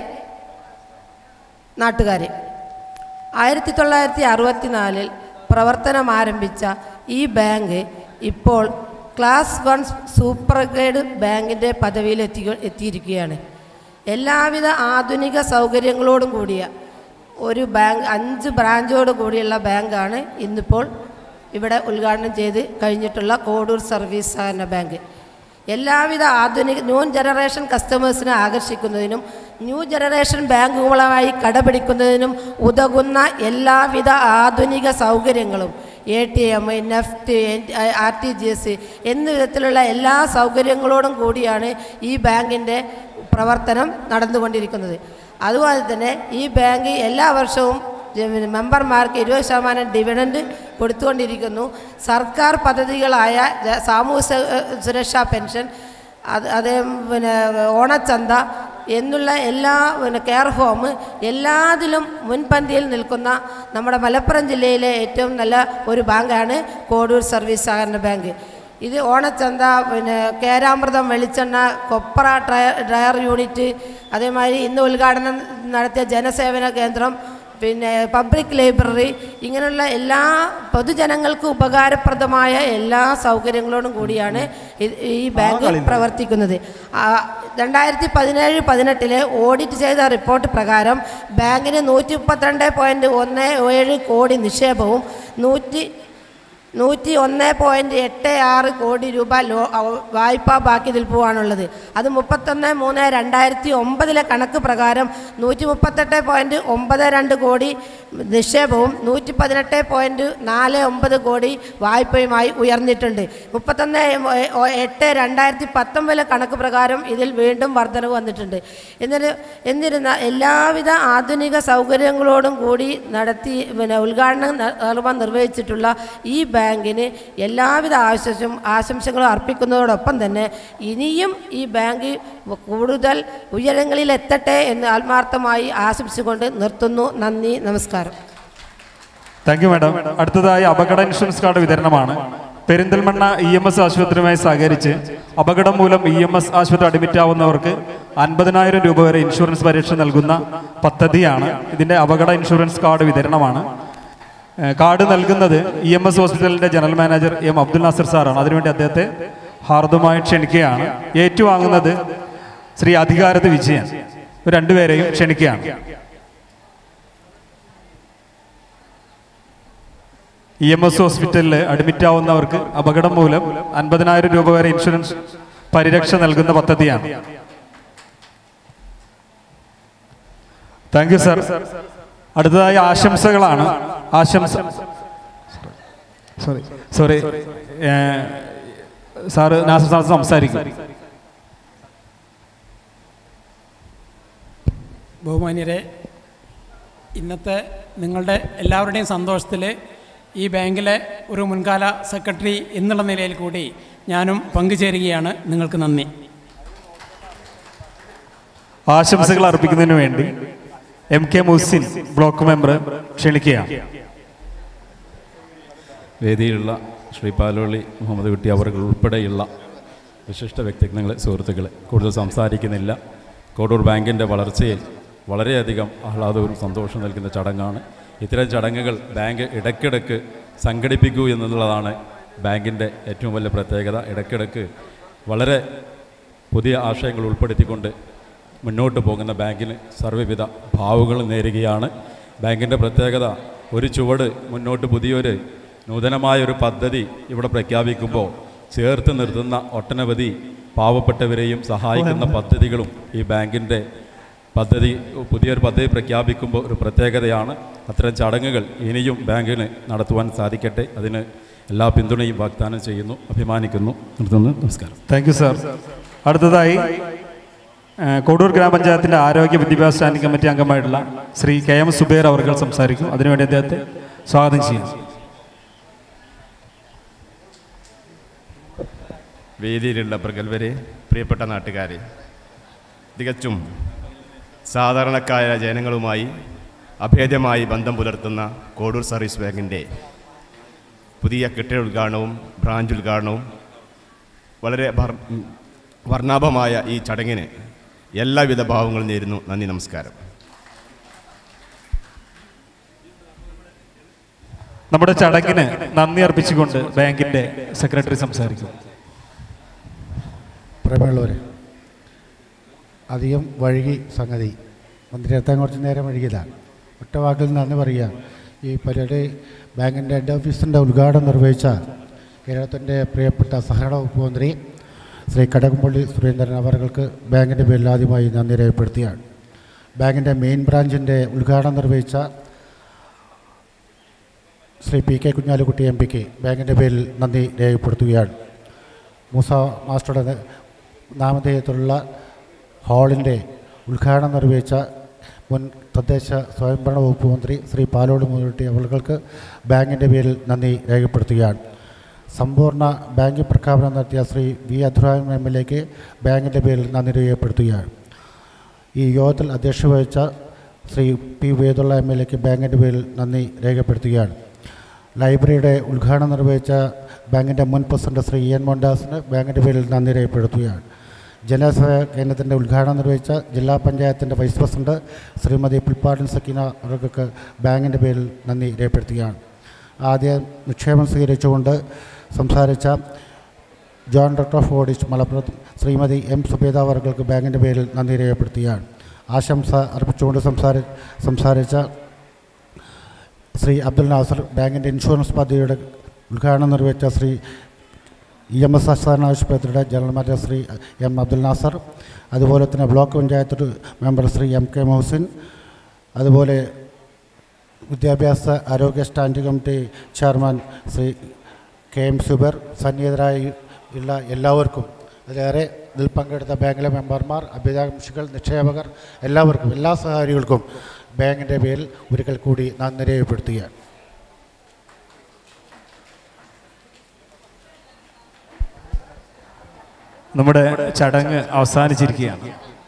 നാട്ടുകാരെ ആയിരത്തി തൊള്ളായിരത്തി അറുപത്തിനാലിൽ പ്രവർത്തനം ആരംഭിച്ച ഈ ബാങ്ക് ഇപ്പോൾ ക്ലാസ് വൺ സൂപ്പർ ഗ്രേഡ് ബാങ്കിൻ്റെ പദവിയിൽ എത്തി എത്തിയിരിക്കുകയാണ് എല്ലാവിധ ആധുനിക സൗകര്യങ്ങളോടും കൂടിയ ഒരു ബാങ്ക് അഞ്ച് ബ്രാഞ്ചോട് കൂടിയുള്ള ബാങ്കാണ് ഇന്നിപ്പോൾ ഇവിടെ ഉദ്ഘാടനം ചെയ്ത് കഴിഞ്ഞിട്ടുള്ള കോഡൂർ സർവീസ് സഹകരണ ബാങ്ക് എല്ലാവിധ ആധുനിക ന്യൂ ജനറേഷൻ കസ്റ്റമേഴ്സിനെ ആകർഷിക്കുന്നതിനും ന്യൂ ജനറേഷൻ ബാങ്കുകളുമായി കടപിടിക്കുന്നതിനും ഉതകുന്ന എല്ലാവിധ ആധുനിക സൗകര്യങ്ങളും A T M NEFT R T G S എന്ന വിധത്തിലുള്ള എല്ലാ സൗകര്യങ്ങളോടും കൂടിയാണ് ഈ ബാങ്കിൻ്റെ പ്രവർത്തനം നടന്നുകൊണ്ടിരിക്കുന്നത് അതുപോലെ തന്നെ ഈ ബാങ്ക് എല്ലാ വർഷവും ജ- മെമ്പർമാർക്ക് ഇരുപത് ശതമാനം ഡിവിഡൻഡ് കൊടുത്തുകൊണ്ടിരിക്കുന്നു സർക്കാർ പദ്ധതികളായ ജ- സാമൂഹ്യ സ- സുരക്ഷാ പെൻഷൻ അത് അതേ പിന്നെ ഓണച്ചന്ത എന്നുള്ള എല്ലാ പിന്നെ കെയർ ഹോം എല്ലാത്തിലും മുൻപന്തിയിൽ നിൽക്കുന്ന നമ്മുടെ മലപ്പുറം ജില്ലയിലെ ഏറ്റവും നല്ല ഒരു ബാങ്കാണ് കോഡൂർ സർവീസ് സഹകരണ ബാങ്ക് ഇത് ഓണച്ചന്ത പിന്നെ കേരാമൃതം വെളിച്ചെണ്ണ കൊപ്ര ഡ്രയർ ഡ്രയർ യൂണിറ്റ് അതേമാതിരി ഇന്ന് ഉദ്ഘാടനം നടത്തിയ ജനസേവന കേന്ദ്രം പിന്നെ പബ്ലിക് ലൈബ്രറി ഇങ്ങനെയുള്ള എല്ലാ പൊതുജനങ്ങൾക്ക് ഉപകാരപ്രദമായ എല്ലാ സൗകര്യങ്ങളോടും കൂടിയാണ് ഇത് ഈ ബാങ്ക് പ്രവർത്തിക്കുന്നത് ആ, രണ്ടായിരത്തി പതിനേഴ് പതിനെട്ടിലെ ഓഡിറ്റ് ചെയ്ത റിപ്പോർട്ട് പ്രകാരം ബാങ്കിന് നൂറ്റി മുപ്പത്തിരണ്ട് പോയിൻറ്റ് ഒന്ന് ഏഴ് കോടി നിക്ഷേപവും നൂറ്റി നൂറ്റി ഒന്ന് പോയിൻറ്റ് എട്ട് ആറ് കോടി രൂപ ലോ അവ- വായ്പാ ബാക്കി നിൽപ്പുവാണുള്ളത് അത് മുപ്പത്തൊന്ന് മൂന്ന് രണ്ടായിരത്തി ഒമ്പതിലെ കണക്ക് പ്രകാരം നൂറ്റി മുപ്പത്തെട്ട് പോയിൻറ്റ് ഒമ്പത് രണ്ട് കോടി നിക്ഷേപവും നൂറ്റി പതിനെട്ട് പോയിൻറ്റ് നാല് ഒമ്പത് കോടി വായ്പയുമായി ഉയർന്നിട്ടുണ്ട് മുപ്പത്തൊന്ന് എ- ഒ- എട്ട് രണ്ടായിരത്തി പത്തൊമ്പതിലെ കണക്ക് പ്രകാരം ഇതിൽ വീണ്ടും വർധനവ് വന്നിട്ടുണ്ട് എന്നിട്ട് എന്നിരുന്ന എല്ലാവിധ ആധുനിക സൗകര്യങ്ങളോടും കൂടി നടത്തി പിന്നെ ഉദ്ഘാടനം ന- നിർവ്വ- നിർവഹിച്ചിട്ടുള്ള ഈ ബാങ്കിന് എല്ലാവിധ ആശംസും ആശംസകളും അർപ്പിക്കുന്നതോടൊപ്പം തന്നെ ഇനിയും ഈ ബാങ്ക് കൂടുതൽ ഉയരങ്ങളിൽ എത്തട്ടെ എന്ന് ആത്മാർത്ഥമായി ആശംസിച്ചുകൊണ്ട് നിർത്തുന്നു നന്ദി നമസ്കാരം താങ്ക് യു മാഡം അടുത്തതായി അപകട ഇൻഷുറൻസ് കാർഡ് വിതരണമാണ് പെരിന്തൽമണ്ണ ഇ എം എസ് ആശുപത്രിയുമായി സഹകരിച്ച് അപകടം മൂലം ഇ എം എസ് ആശുപത്രി അഡ്മിറ്റ് ആവുന്നവർക്ക് അൻപതിനായിരം രൂപ വരെ ഇൻഷുറൻസ് പരിരക്ഷ നൽകുന്ന പദ്ധതിയാണ് ഇതിന്റെ അപകട ഇൻഷുറൻസ് കാർഡ് വിതരണമാണ് ഏഹ് കാർഡ് നൽകുന്നത് ഇ എം എസ് ഹോസ്പിറ്റലിന്റെ general manager M Abdul Nasar സാറാണ് അതിനുവേണ്ടി അദ്ദേഹത്തെ ഹാർദമായി ക്ഷണിക്കുകയാണ് ഏറ്റുവാങ്ങുന്നത് ശ്രീ അധികാരത്ത് വിജയൻ ഇവർ രണ്ടുപേരെയും ക്ഷണിക്കുകയാണ് ഇ എം എസ് ഹോസ്പിറ്റലിൽ അഡ്മിറ്റ് ആവുന്നവർക്ക് അപകടം മൂലം അൻപതിനായിരം രൂപ വരെ ഇൻഷുറൻസ് പരിരക്ഷ നൽകുന്ന പദ്ധതിയാണ് താങ്ക് യു സർ അടുത്തതായി ആശംസകളാണ് ആശംസ sorry sorry sir Nasar sir സംസാരിക്കും ബഹുമാന്യരെ ഇന്നത്തെ നിങ്ങളുടെ എല്ലാവരുടെയും സന്തോഷത്തിൽ ഈ ബാങ്കിലെ ഒരു മുൻകാല സെക്രട്ടറി എന്നുള്ള നിലയിൽ കൂടി ഞാനും പങ്കുചേരുകയാണ് നിങ്ങൾക്ക് നന്ദി ആശംസകൾ അർപ്പിക്കുന്നതിന് വേണ്ടി M K Muhasin block member ക്ഷണിക്കുകയാണ് വേദിയിലുള്ള ശ്രീ പാലോളി മുഹമ്മദ് കുട്ടി അവർ ഉൾപ്പെടെയുള്ള വിശിഷ്ട വ്യക്തിത്വങ്ങളെ സുഹൃത്തുക്കളെ കൂടുതൽ സംസാരിക്കുന്നില്ല കോടൂർ ബാങ്കിൻ്റെ വളർച്ചയിൽ വളരെയധികം ആഹ്ലാദവും സന്തോഷം നൽകുന്ന ചടങ്ങാണ് ഇത്തരം ചടങ്ങുകൾ ബാങ്ക് ഇടയ്ക്കിടയ്ക്ക് സംഘടിപ്പിക്കൂ എന്നുള്ളതാണ് ബാങ്കിൻ്റെ ഏറ്റവും വലിയ പ്രത്യേകത ഇടയ്ക്കിടയ്ക്ക് വളരെ പുതിയ ആശയങ്ങൾ ഉൾപ്പെടുത്തിക്കൊണ്ട് മുന്നോട്ട് പോകുന്ന ബാങ്കിന് സർവ്വവിധ ഭാവുകൾ നേരുകയാണ് ബാങ്കിൻ്റെ പ്രത്യേകത ഒരു ചുവട് മുന്നോട്ട് പുതിയൊരു നൂതനമായ ഒരു പദ്ധതി ഇവിടെ പ്രഖ്യാപിക്കുമ്പോൾ ചേർത്ത് നിർത്തുന്ന ഒട്ടനവധി പാവപ്പെട്ടവരെയും സഹായിക്കുന്ന പദ്ധതികളും ഈ ബാങ്കിൻ്റെ പദ്ധതി പുതിയൊരു പദ്ധതി പ്രഖ്യാപിക്കുമ്പോൾ ഒരു പ്രത്യേകതയാണ് അത്തരം ചടങ്ങുകൾ ഇനിയും ബാങ്കിന് നടത്തുവാൻ സാധിക്കട്ടെ അതിന് എല്ലാ പിന്തുണയും വാഗ്ദാനം ചെയ്യുന്നു അഭിമാനിക്കുന്നു നിർത്തുന്നു നമസ്കാരം താങ്ക് യു സാർ അടുത്തതായി ആ, കോഡൂർ ഗ്രാമപഞ്ചായത്തിൻ്റെ ആരോഗ്യ വിദ്യാഭ്യാസ സ്റ്റാൻഡിംഗ് കമ്മിറ്റി അംഗമായിട്ടുള്ള ശ്രീ കെ എം സുബേർ അവർ സംസാരിക്കും അതിനുവേണ്ടി അദ്ദേഹത്തെ സ്വാഗതം ചെയ്യാം വേദിയിലുള്ള പ്രഗത്ഭരെ പ്രിയപ്പെട്ട നാട്ടുകാരെ തികച്ചും സാധാരണക്കാരായ ജനങ്ങളുമായി അഭേദ്യമായി ബന്ധം പുലർത്തുന്ന കോഡൂർ സർവീസ് ബാങ്കിൻ്റെ പുതിയ കെട്ടിട ഉദ്ഘാടനവും ബ്രാഞ്ച് ഉദ്ഘാടനവും വളരെ ഭർ- വർണ്ണാഭമായ ഈ ചടങ്ങിന് എല്ലാവിധ ഭാവങ്ങളും നേരുന്നു നന്ദി നമസ്കാരം നമ്മുടെ ചടങ്ങിന് നന്ദി അർപ്പിച്ചുകൊണ്ട് ബാങ്കിന്റെ സെക്രട്ടറി സംസാരിക്കും പ്രേമമുള്ളവരെ അധികം വഴുകി സംഗതി മന്ത്രിയെത്താൻ കുറച്ച് നേരം വഴുകിയതാണ് ഒറ്റ വാക്കിൽ നന്ദി പറയുക ഈ പരിപാടി ബാങ്കിൻ്റെ ഹെഡ് ഓഫീസിൻ്റെ ഉദ്ഘാടനം നിർവഹിച്ച കേരളത്തിൻ്റെ പ്രിയപ്പെട്ട സഹകരണ വകുപ്പ് മന്ത്രി ശ്രീ കടകംപള്ളി സുരേന്ദ്രൻ അവർക്ക് ബാങ്കിൻ്റെ പേരിൽ ആദ്യമായി നന്ദി രേഖപ്പെടുത്തിയാണ് ബാങ്കിൻ്റെ മെയിൻ ബ്രാഞ്ചിൻ്റെ ഉദ്ഘാടനം നിർവഹിച്ച Shri P K Kunhalikutty M പിക്ക് ബാങ്കിൻ്റെ പേരിൽ നന്ദി രേഖപ്പെടുത്തുകയാണ് മൂസ മാസ്റ്ററുടെ നേ- നാമധേയത്തിലുള്ള ഹാളിൻ്റെ ഉദ്ഘാടനം നിർവഹിച്ച മുൻ തദ്ദേശ സ്വയംഭരണ വകുപ്പ് മന്ത്രി ശ്രീ പാലോട് മുരുട്ടി അവർക്ക് ബാങ്കിൻ്റെ പേരിൽ നന്ദി രേഖപ്പെടുത്തുകയാണ് സമ്പൂർണ്ണ ബാങ്കിംഗ് പ്രഖ്യാപനം നടത്തിയ Shri V Abdurahim M L എക്ക് ബാങ്കിൻ്റെ പേരിൽ നന്ദി രേഖപ്പെടുത്തുകയാണ് ഈ യോഗത്തിൽ അധ്യക്ഷത വഹിച്ച ശ്രീ പി വേദുള്ള എം എൽ എക്ക് ബാങ്കിൻ്റെ പേരിൽ നന്ദി രേഖപ്പെടുത്തുകയാണ് ലൈബ്രറിയുടെ ഉദ്ഘാടനം നിർവഹിച്ച ബാങ്കിൻ്റെ മുൻ പ്രസിഡന്റ് ശ്രീ ഇ എൻ മോഹൻദാസിന് ബാങ്കിൻ്റെ പേരിൽ നന്ദി രേഖപ്പെടുത്തുകയാണ് ജനസേവ കേന്ദ്രത്തിൻ്റെ ഉദ്ഘാടനം നിർവഹിച്ച ജില്ലാ പഞ്ചായത്തിൻ്റെ വൈസ് പ്രസിഡന്റ് ശ്രീമതി പുൽപ്പാടൻ സക്കീന അവർക്ക് ബാങ്കിൻ്റെ പേരിൽ നന്ദി രേഖപ്പെടുത്തുകയാണ് ആദ്യം നിക്ഷേപം സ്വീകരിച്ചുകൊണ്ട് സംസാരിച്ച joint director of audit Malappuram Shrimati M Zubaida അവർക്ക് ബാങ്കിൻ്റെ പേരിൽ നന്ദി രേഖപ്പെടുത്തുകയാണ് ആശംസ അർപ്പിച്ചുകൊണ്ട് സംസാരി സംസാരിച്ച ശ്രീ അബ്ദുൽ നാസർ ബാങ്കിൻ്റെ ഇൻഷുറൻസ് പദ്ധതിയുടെ ഉദ്ഘാടനം നിർവഹിച്ച ശ്രീ ഇ എം എസ് അസ്ഥാന ആശുപത്രിയുടെ general manager Shri M Abdul Nasar അതുപോലെ തന്നെ block panchayat member Shri M K Mohasin അതുപോലെ വിദ്യാഭ്യാസ ആരോഗ്യ standing committee chairman Shri K M Zubair സന്നിഹിതരായി ഉള്ള എല്ലാവർക്കും അതിലേറെ ഇതിൽ പങ്കെടുത്ത ബാങ്കിലെ മെമ്പർമാർ അഭ്യുതാകാംക്ഷികൾ നിക്ഷേപകർ എല്ലാവർക്കും എല്ലാ സഹകാരികൾക്കും ബാങ്കിൻ്റെ പേരിൽ ഒരിക്കൽ കൂടി നന്ദി രേഖപ്പെടുത്തുകയാണ് നമ്മുടെ ചടങ്ങ് അവസാനിച്ചിരിക്കുകയാണ്